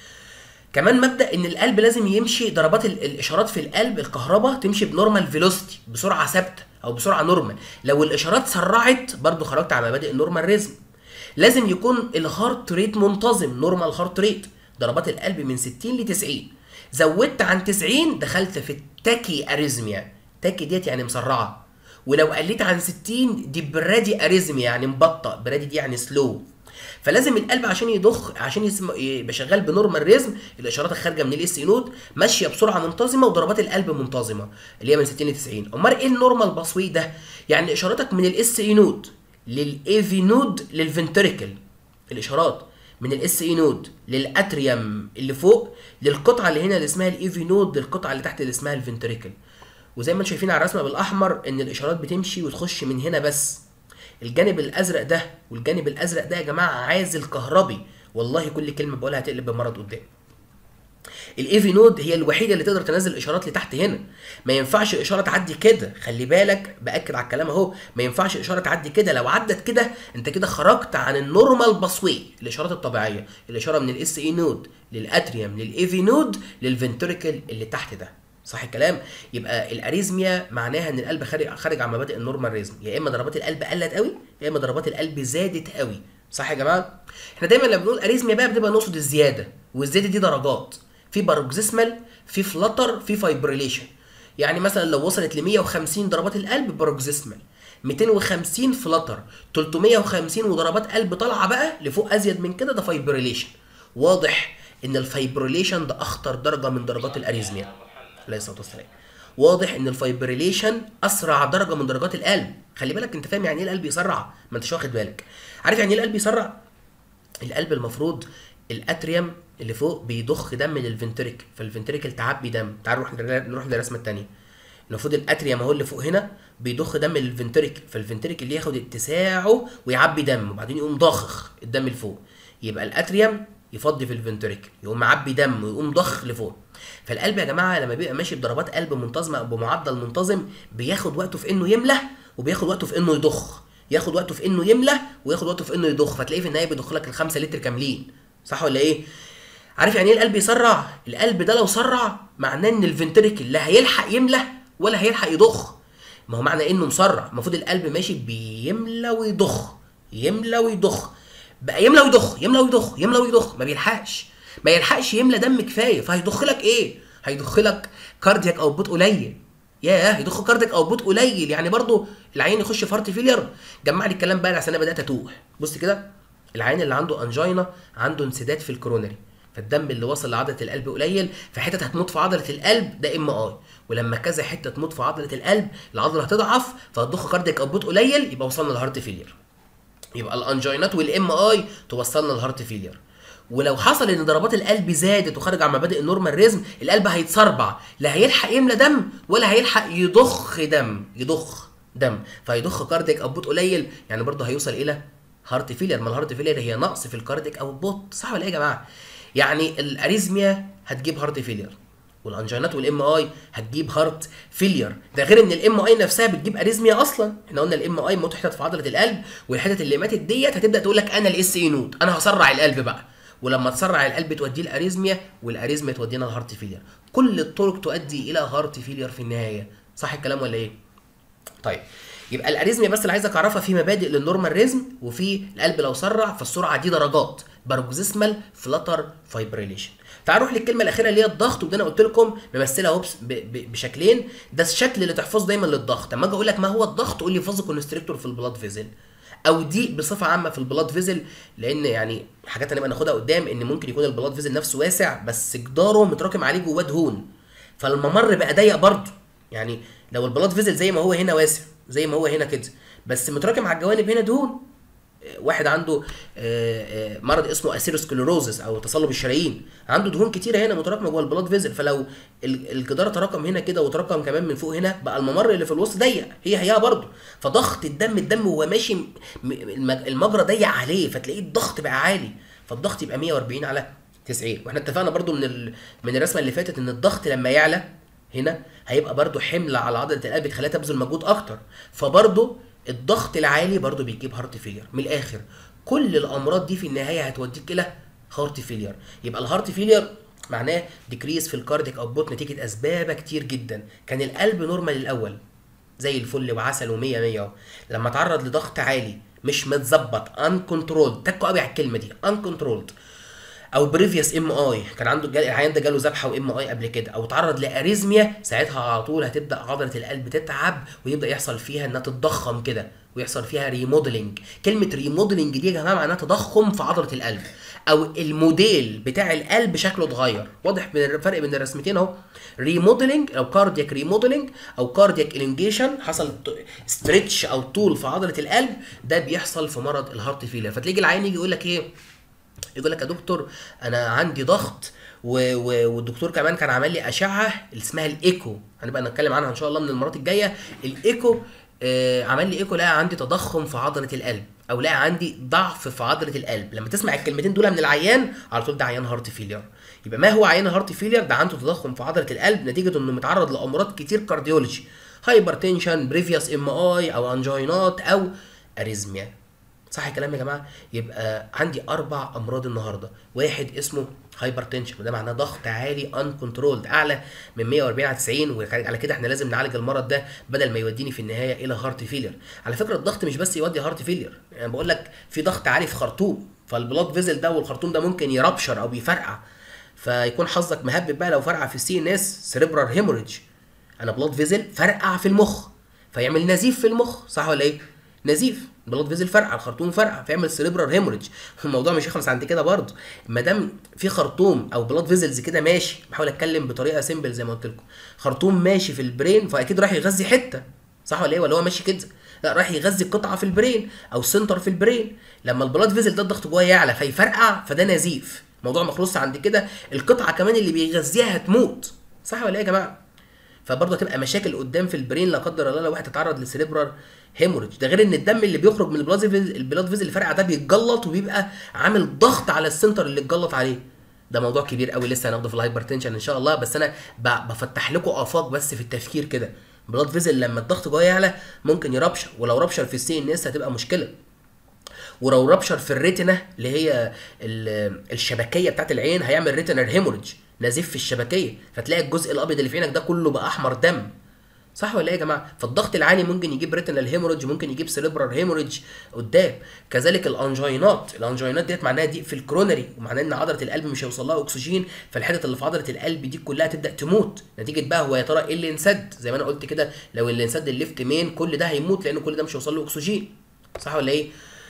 كمان مبدا ان القلب لازم يمشي ضربات ال- الاشارات في القلب الكهرباء تمشي بنورمال فيلوسيتي بسرعه ثابته او بسرعه نورمال لو الاشارات سرعت برضو خرجت على مبادئ النورمال ريزم لازم يكون الهارت ريت منتظم نورمال هارت ريت ضربات القلب من 60 ل 90 زودت عن 90 دخلت في التاكي اريزميا تاكي ديت يعني مسرعه ولو قلت عن 60 دي برادي اريزميا يعني مبطأ برادي دي يعني سلو فلازم القلب عشان يضخ عشان يسم... يبقى شغال بنورمال ريزم الاشارات الخارجه من الاس نود ماشيه بسرعه منتظمه وضربات القلب منتظمه اللي هي من 60 ل 90 امال ايه النورمال باسوي ده يعني اشاراتك من الاس اي نود للايفي نود للفنتريكل الاشارات من الاس اي نود للاتريوم اللي فوق للقطعه اللي هنا اللي اسمها الايفي نود للقطعه اللي تحت اللي اسمها الفنتريكل وزي ما انتم شايفين على الرسمه بالاحمر ان الاشارات بتمشي وتخش من هنا بس الجانب الازرق ده والجانب الازرق ده يا جماعه عازل كهربي والله كل كلمه بقولها هتقلب بمرض قدام الايفي نود هي الوحيده اللي تقدر تنزل اشارات لتحت هنا ما ينفعش اشاره تعدي كده خلي بالك باكد على الكلام اهو ما ينفعش اشاره تعدي كده لو عدت كده انت كده خرجت عن النورمال باسوي الاشارات الطبيعيه الاشاره من الاس اي نود للاتريوم للايفي نود للفنتريكل اللي تحت ده صح الكلام يبقى الاريزميا معناها ان القلب خارج خارج عن مبادئ النورمال ريزم يا اما ضربات القلب قلت قوي يا اما ضربات القلب زادت قوي صح يا جماعه احنا دايما لما بنقول اريزميا بقى بنبقى نقصد الزياده والزياده دي درجات في باروكسيسمال في فلتر في فايبريليشن يعني مثلا لو وصلت ل 150 ضربات القلب باروكسيسمال 250 فلتر 350 وضربات قلب طالعه بقى لفوق ازيد من كده ده فايبريليشن واضح ان الفايبريليشن ده اخطر درجه من درجات الاريزميا عليه الصلاه والسلام واضح ان الفايبريليشن اسرع درجه من درجات القلب خلي بالك انت فاهم يعني ايه القلب يسرع ما انتش واخد بالك عارف يعني ايه القلب يسرع القلب المفروض الاتريوم اللي فوق بيضخ دم للفنتريكل فالفنتريكل تعبي دم تعال نروح نروح للرسمه الثانيه المفروض الاتريوم اهو اللي فوق هنا بيضخ دم للفنتريكل فالفنتريكل ياخد اتساعه ويعبي دم وبعدين يقوم ضاخخ الدم لفوق يبقى الاتريوم يفضي في الفنتريكل يقوم معبي دم ويقوم ضخ لفوق فالقلب يا جماعه لما بيبقى ماشي بضربات قلب منتظمه او بمعدل منتظم بياخد وقته في انه يملى وبياخد وقته في انه يضخ ياخد وقته في انه يملى وياخد وقته في انه يضخ فتلاقيه في النهايه بيضخ لك الخمسة لتر كاملين صح ولا ايه عارف يعني ايه القلب يسرع القلب ده لو سرع معناه ان الفنتريكل لا هيلحق يملى ولا هيلحق يضخ ما هو معنى انه مسرع المفروض القلب ماشي بيملى ويضخ يملى ويضخ بقى يملى ويضخ يملى ويضخ يملى ويضخ ما بيلحقش ما يلحقش يملى دم كفايه فهيضخ لك ايه هيضخ لك كاردياك او بوت قليل ياه هيضخ كاردياك او بوت قليل يعني برضو العين يخش في هارت فيلير جمع لي الكلام بقى عشان انا بدات اتوه بص كده العين اللي عنده انجينا عنده انسداد في الكرونري فالدم اللي وصل لعضله القلب قليل فحتت هتموت في عضله القلب ده ام اي ولما كذا حته تموت في عضله القلب العضله هتضعف فهتضخ كاردياك اوتبوت قليل يبقى وصلنا لهارت فيلير يبقى الانجينات والام اي توصلنا لهارت فيلير ولو حصل ان ضربات القلب زادت وخرج عن مبادئ النورمال ريزم القلب هيتسربع لا هيلحق يملى دم ولا هيلحق يضخ دم يضخ دم فهيضخ كارديك اوتبوت قليل يعني برضه هيوصل الى هارت فيلير ما الهارت فيلير هي نقص في الكارديك اوتبوت صح ولا ايه يا جماعه يعني الاريزميا هتجيب هارت فيلير والانجينات والام اي هتجيب هارت فيلير ده غير ان الام اي نفسها بتجيب اريزميا اصلا احنا قلنا الام اي موت حتت في عضله القلب والحتت اللي ماتت ديت هتبدا تقول لك انا الاس اي نود انا هسرع القلب بقى ولما تسرع القلب توديه الاريزميا والاريزميا تودينا الهارت فيلير كل الطرق تؤدي الى هارت فيلير في النهايه صح الكلام ولا ايه طيب يبقى الاريزميا بس اللي عايزك اعرفها في مبادئ للنورمال ريزم وفي القلب لو سرع فالسرعه دي درجات باروكسيسمال فلتر فايبريليشن تعال نروح للكلمه الاخيره اللي هي الضغط وده انا قلت لكم ممثلها اهو بس- ب- ب- بشكلين ده الشكل اللي تحفظه دايما للضغط اما اجي اقول لك ما هو الضغط قول لي فاز كونستريكتور في البلاد فيزل او دي بصفه عامه في البلاد فيزل لان يعني حاجات هنبقى ناخدها قدام ان ممكن يكون البلاد فيزل نفسه واسع بس جداره متراكم عليه جواه دهون فالممر بقى ضيق برضه يعني لو البلاد فيزل زي ما هو هنا واسع زي ما هو هنا كده بس متراكم على الجوانب هنا دهون واحد عنده آه، آه، مرض اسمه اسيروسكليروزس او تصلب الشرايين عنده دهون كتيره هنا متراكمه جوه البلاد فيزل فلو ال- الجدار تراكم هنا كده وتراكم كمان من فوق هنا بقى الممر اللي في الوسط ضيق هي هي برضه فضغط الدم الدم وهو ماشي م- م- المج- المجرى ضيق عليه فتلاقيه الضغط بقى عالي فالضغط يبقى 140 على 90 واحنا اتفقنا برضو من ال... من الرسمه اللي فاتت ان الضغط لما يعلى هنا هيبقى برضو حمل على عضله القلب بتخليها تبذل مجهود اكتر فبرضو الضغط العالي برضو بيجيب هارت فيلير من الاخر كل الامراض دي في النهايه هتوديك الى هارت فيلير يبقى الهارت فيلير معناه ديكريس في الكارديك اوتبوت نتيجه اسباب كتير جدا كان القلب نورمال الاول زي الفل وعسل و100 100 اهو لما اتعرض لضغط عالي مش متظبط ان كنترول تكوا قوي على الكلمه دي ان كنترولد او بريفيوس ام اي كان عنده جال... العيان ده جاله ذبحه وام اي قبل كده او اتعرض لاريزميا ساعتها على طول هتبدا عضله القلب تتعب ويبدا يحصل فيها انها تتضخم كده ويحصل فيها ريموديلنج كلمه ريموديلنج دي يا جماعه معناها تضخم في عضله القلب او الموديل بتاع القلب شكله اتغير واضح من الفرق بين الرسمتين اهو ريموديلنج او كاردياك ريموديلنج او كاردياك الونجيشن حصل ستريتش او طول في عضله القلب ده بيحصل في مرض الهارت فيلر فتلاقي العيان يجي يقول لك ايه يقول لك يا دكتور انا عندي ضغط و... و... والدكتور كمان كان عمل لي اشعه اللي اسمها الايكو هنبقى نتكلم عنها ان شاء الله من المرات الجايه الايكو آه عمل لي ايكو لقى عندي تضخم في عضله القلب او لقى عندي ضعف في عضله القلب لما تسمع الكلمتين دول من العيان على طول ده عيان هارت فيلير يبقى ما هو عيان هارت فيلير ده عنده تضخم في عضله القلب نتيجه انه متعرض لامراض كتير كارديولوجي هايبرتنشن بريفيوس ام اي او انجينات او اريزميا صح الكلام يا جماعه يبقى عندي اربع امراض النهارده واحد اسمه هايبرتنشن وده معناه ضغط عالي ان كنترولد اعلى من 140 على 90 وعلى كده احنا لازم نعالج المرض ده بدل ما يوديني في النهايه الى هارت فيلير على فكره الضغط مش بس يودي هارت فيلير يعني بقول لك في ضغط عالي في خرطوم فالبلاد فيزل ده والخرطوم ده ممكن يربشر او يفرقع فيكون حظك مهبب بقى لو فرقع في السي ان اس سيريبرال هيموريدج انا بلاد فيزل فرقع في المخ فيعمل نزيف في المخ صح ولا ايه نزيف بلاد فيزل فرقع الخرطوم فرقع فيعمل سيريبرال هيموريدج الموضوع مش يخلص عند كده برضه ما دام في خرطوم او بلاد فيزلز كده ماشي بحاول اتكلم بطريقه سيمبل زي ما قلت لكم خرطوم ماشي في البرين فاكيد راح يغذي حته صح ولا ايه ولا هو ماشي كده لا راح يغذي قطعه في البرين او سنتر في البرين لما البلاد فيزل ده الضغط جواه يعلى فيفرقع فده نزيف الموضوع مخلص عند كده القطعه كمان اللي بيغذيها هتموت صح ولا ايه يا جماعه فبرضه هتبقى مشاكل قدام في البرين لا قدر الله لو واحد اتعرض لسريبرال هيموريج ده غير ان الدم اللي بيخرج من البلاد فيز البلاد فيز اللي فارقه ده بيتجلط وبيبقى عامل ضغط على السنتر اللي اتجلط عليه ده موضوع كبير قوي لسه هناخده في الهايبرتنشن ان شاء الله بس انا ب- بفتح لكم افاق بس في التفكير كده بلاد فيزل لما الضغط جوه يعلى ممكن يربشر ولو ربشر في السي ان اس هتبقى مشكله ولو ربشر في الريتنا اللي هي ال- الشبكيه بتاعت العين هيعمل ريتنال هيموريدج نزيف في الشبكيه فتلاقي الجزء الابيض اللي في عينك ده كله بقى احمر دم صح ولا ايه يا جماعه فالضغط العالي ممكن يجيب ريتنال هيموريدج ممكن يجيب سيريبرال هيموريدج قدام كذلك الانجينات الانجينات ديت معناها ضيق في الكرونري ومعناه ان عضله القلب مش هيوصل لها اكسجين فالحتت اللي في عضله القلب دي كلها تبدا تموت نتيجه بقى هو يا ترى ايه اللي انسد زي ما انا قلت كده لو اللي انسد الليفت مين كل ده هيموت لان كل ده مش هيوصل له اكسجين صح ولا ايه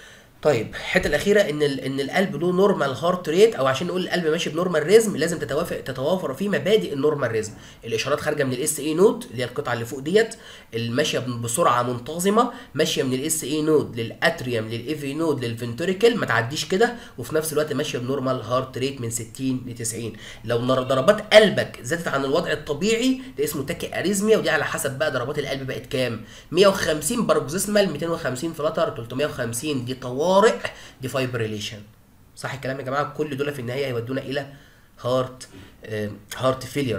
طيب الحته الاخيره ان ال- ان القلب له نورمال هارت ريت او عشان نقول القلب ماشي بنورمال ريزم لازم تتوافق تتوافر فيه مبادئ النورمال ريزم الاشارات خارجه من الاس اي نود اللي هي القطعه اللي فوق ديت الماشيه بسرعه منتظمه ماشيه من الاس اي نود للاتريوم للايفي نود للفنتوريكل ما تعديش كده وفي نفس الوقت ماشيه بنورمال هارت ريت من 60 ل 90 لو نر- ضربات قلبك زادت عن الوضع الطبيعي ده اسمه تاكي اريزميا ودي على حسب بقى ضربات القلب بقت كام 150 باركزيسمال 250 فلاتر 350 دي طوارئ دي فايبريليشن صح الكلام يا جماعه كل دول في النهايه هيودونا الى هارت هارت فيلير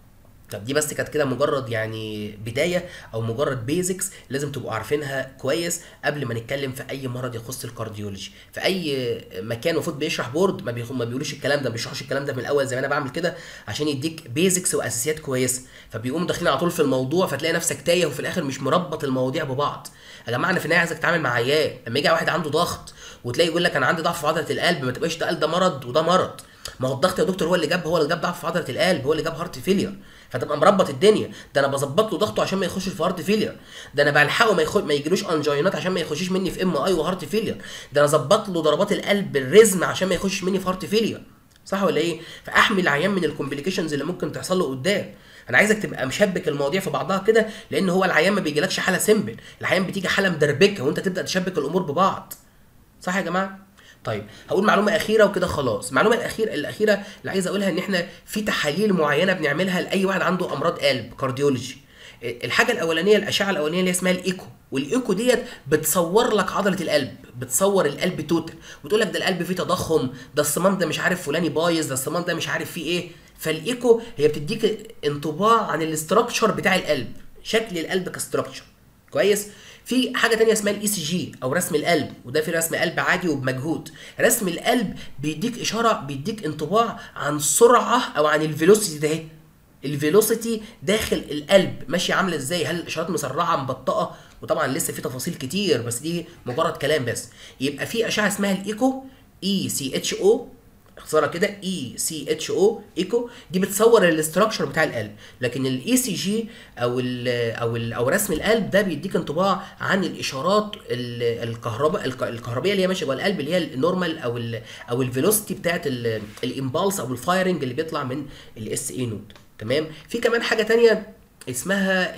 طب دي بس كانت كده مجرد يعني بدايه او مجرد بيزكس لازم تبقوا عارفينها كويس قبل ما نتكلم في اي مرض يخص الكارديولوجي في اي مكان المفروض بيشرح بورد ما, بيخ... ما بيقولوش الكلام ده ما بيشرحش الكلام ده من الاول زي ما انا بعمل كده عشان يديك بيزكس واساسيات كويسه فبيقوموا داخلين على طول في الموضوع فتلاقي نفسك تايه وفي الاخر مش مربط المواضيع ببعض يا جماعه انا في النهايه عايزك تتعامل مع عيان لما يجي واحد عنده ضغط وتلاقي يقول لك انا عندي ضعف في عضله القلب ما تبقاش ده قال ده مرض وده مرض ما هو الضغط يا دكتور هو اللي جاب هو اللي جاب ضعف في عضله القلب هو اللي جاب هارت فيلير فتبقى مربط الدنيا ده انا بظبط له ضغطه عشان ما يخشش في هارت فيلير ده انا بلحقه ما, يخش ما يجيلوش انجينات عشان ما يخشش مني في ام اي وهارت فيلير ده انا ظبط له ضربات القلب الرزم عشان ما يخشش مني في هارت فيلير صح ولا ايه فاحمي العيان من الكومبليكيشنز اللي ممكن تحصل له قدام انا عايزك تبقى مشبك المواضيع في بعضها كده لان هو العيان ما بيجيلكش حاله سيمبل العيان بتيجي حاله مدربكه وانت تبدا تشبك الامور ببعض صح يا جماعه طيب هقول معلومه اخيره وكده خلاص المعلومه الاخيره الاخيره اللي عايز اقولها ان احنا في تحاليل معينه بنعملها لاي واحد عنده امراض قلب كارديولوجي الحاجه الاولانيه الاشعه الاولانيه اللي اسمها الايكو والايكو ديت بتصور لك عضله القلب بتصور القلب توتال وتقول لك ده القلب فيه تضخم ده الصمام ده مش عارف فلاني بايظ ده الصمام ده مش عارف فيه ايه فالايكو هي بتديك انطباع عن الاستراكشر بتاع القلب شكل القلب كاستراكشر كويس في حاجه تانية اسمها الاي سي جي او رسم القلب وده في رسم قلب عادي وبمجهود رسم القلب بيديك اشاره بيديك انطباع عن سرعه او عن الفيلوسيتي ده اهي الفيلوسيتي داخل القلب ماشيه عامله ازاي هل الاشارات مسرعه مبطئه وطبعا لسه في تفاصيل كتير بس دي مجرد كلام بس يبقى في اشعه اسمها الايكو اي سي اتش او اختصارها كده اي سي اتش او ايكو دي بتصور الاستراكشر بتاع القلب لكن الاي سي جي او ال او ال او رسم القلب ده بيديك انطباع عن الاشارات الكهرباء الكهربيه اللي هي ماشيه جوه القلب اللي هي النورمال او ال او الفيلوسيتي بتاعت الامبالس او الفايرنج اللي بيطلع من الاس اي نود تمام في كمان حاجه تانية اسمها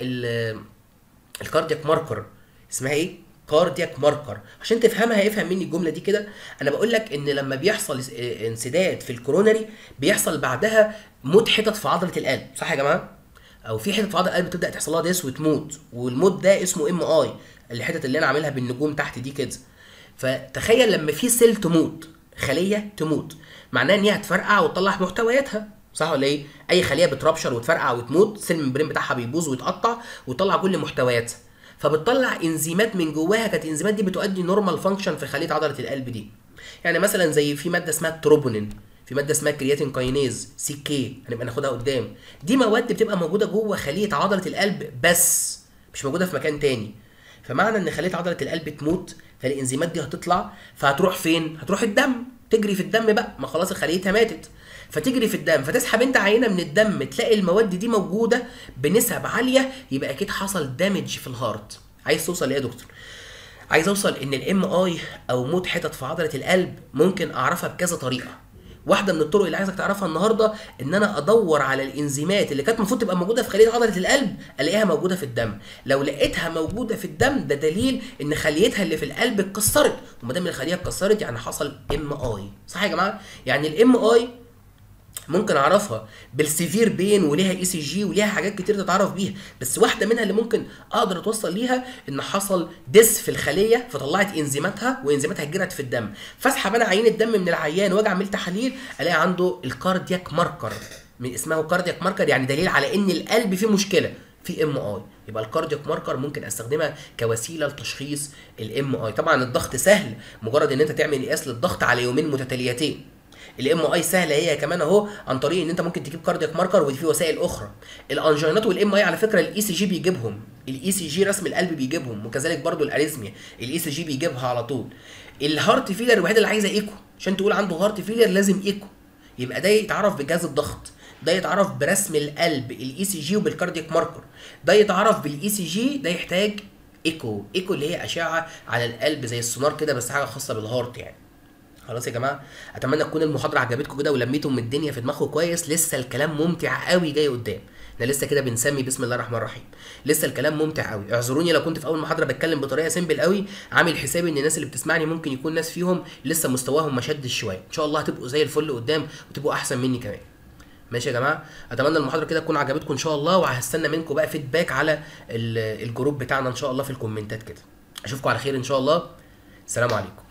الكاردياك ماركر اسمها ايه كاردياك ماركر عشان تفهمها افهم مني الجمله دي كده انا بقول لك ان لما بيحصل انسداد في الكورونري بيحصل بعدها موت حتت في عضله القلب صح يا جماعه او في حتت في عضله القلب تبدا تحصل لها ديس وتموت والموت ده اسمه ام اي الحتت اللي انا عاملها بالنجوم تحت دي كده فتخيل لما في سيل تموت خليه تموت معناها ان هي هتفرقع وتطلع محتوياتها صح ولا ايه؟ اي خليه بتربشر وتفرقع وتموت السيل الممبرين بتاعها بيبوظ ويتقطع وتطلع كل محتوياتها فبتطلع انزيمات من جواها كانت الانزيمات دي بتؤدي نورمال فانكشن في خليه عضله القلب دي يعني مثلا زي في ماده اسمها التروبونين في ماده اسمها كرياتين كاينيز سي كي هنبقى ناخدها قدام دي مواد بتبقى موجوده جوه خليه عضله القلب بس مش موجوده في مكان تاني فمعنى ان خليه عضله القلب تموت فالانزيمات دي هتطلع فهتروح فين هتروح الدم تجري في الدم بقى ما خلاص خليتها ماتت فتجري في الدم فتسحب انت عينه من الدم تلاقي المواد دي موجوده بنسب عاليه يبقى اكيد حصل دامج في الهارت عايز توصل لايه يا دكتور عايز اوصل ان الام اي او موت حتت في عضله القلب ممكن اعرفها بكذا طريقه واحده من الطرق اللي عايزك تعرفها النهارده ان انا ادور على الانزيمات اللي كانت المفروض تبقى موجوده في خليه عضله القلب الاقيها موجوده في الدم لو لقيتها موجوده في الدم ده دليل ان خليتها اللي في القلب اتكسرت وما دام الخليه اتكسرت يعني حصل ام اي صح يا جماعه يعني الام اي ممكن اعرفها بالسيفير بين وليها اي سي جي وليها حاجات كتير تتعرف بيها بس واحده منها اللي ممكن اقدر اتوصل ليها ان حصل ديس في الخليه فطلعت انزيماتها وانزيماتها اتجرت في الدم فاسحب انا عينه دم من العيان واجي اعمل تحاليل الاقي عنده الكاردياك ماركر من اسمه كاردياك ماركر يعني دليل على ان القلب فيه مشكله في ام اي يبقى الكاردياك ماركر ممكن استخدمها كوسيله لتشخيص الام اي طبعا الضغط سهل مجرد ان انت تعمل قياس للضغط على يومين متتاليتين الام اي سهله هي كمان اهو عن طريق ان انت ممكن تجيب كاردياك ماركر ودي في وسائل اخرى الانجينات والام اي على فكره الاي سي جي بيجيبهم الاي سي جي رسم القلب بيجيبهم وكذلك برضو الاريزميا الاي سي جي بيجيبها على طول الهارت فيلر الوحيد اللي عايزه ايكو عشان تقول عنده هارت فيلر لازم ايكو يبقى ده يتعرف بجهاز الضغط ده يتعرف برسم القلب الاي سي جي وبالكاردياك ماركر ده يتعرف بالاي سي جي ده يحتاج ايكو ايكو اللي هي اشعه على القلب زي السونار كده بس حاجه خاصه بالهارت يعني خلاص يا جماعه اتمنى تكون المحاضره عجبتكم كده ولميتم الدنيا في دماغكم كويس لسه الكلام ممتع قوي جاي قدام احنا لسه كده بنسمي بسم الله الرحمن الرحيم لسه الكلام ممتع قوي اعذروني لو كنت في اول محاضره بتكلم بطريقه سيمبل قوي عامل حسابي ان الناس اللي بتسمعني ممكن يكون ناس فيهم لسه مستواهم ما شدش شويه ان شاء الله هتبقوا زي الفل قدام وتبقوا احسن مني كمان ماشي يا جماعه اتمنى المحاضره كده تكون عجبتكم ان شاء الله وهستنى منكم بقى فيدباك على ال- الجروب بتاعنا ان شاء الله في الكومنتات كده اشوفكم على خير ان شاء الله السلام عليكم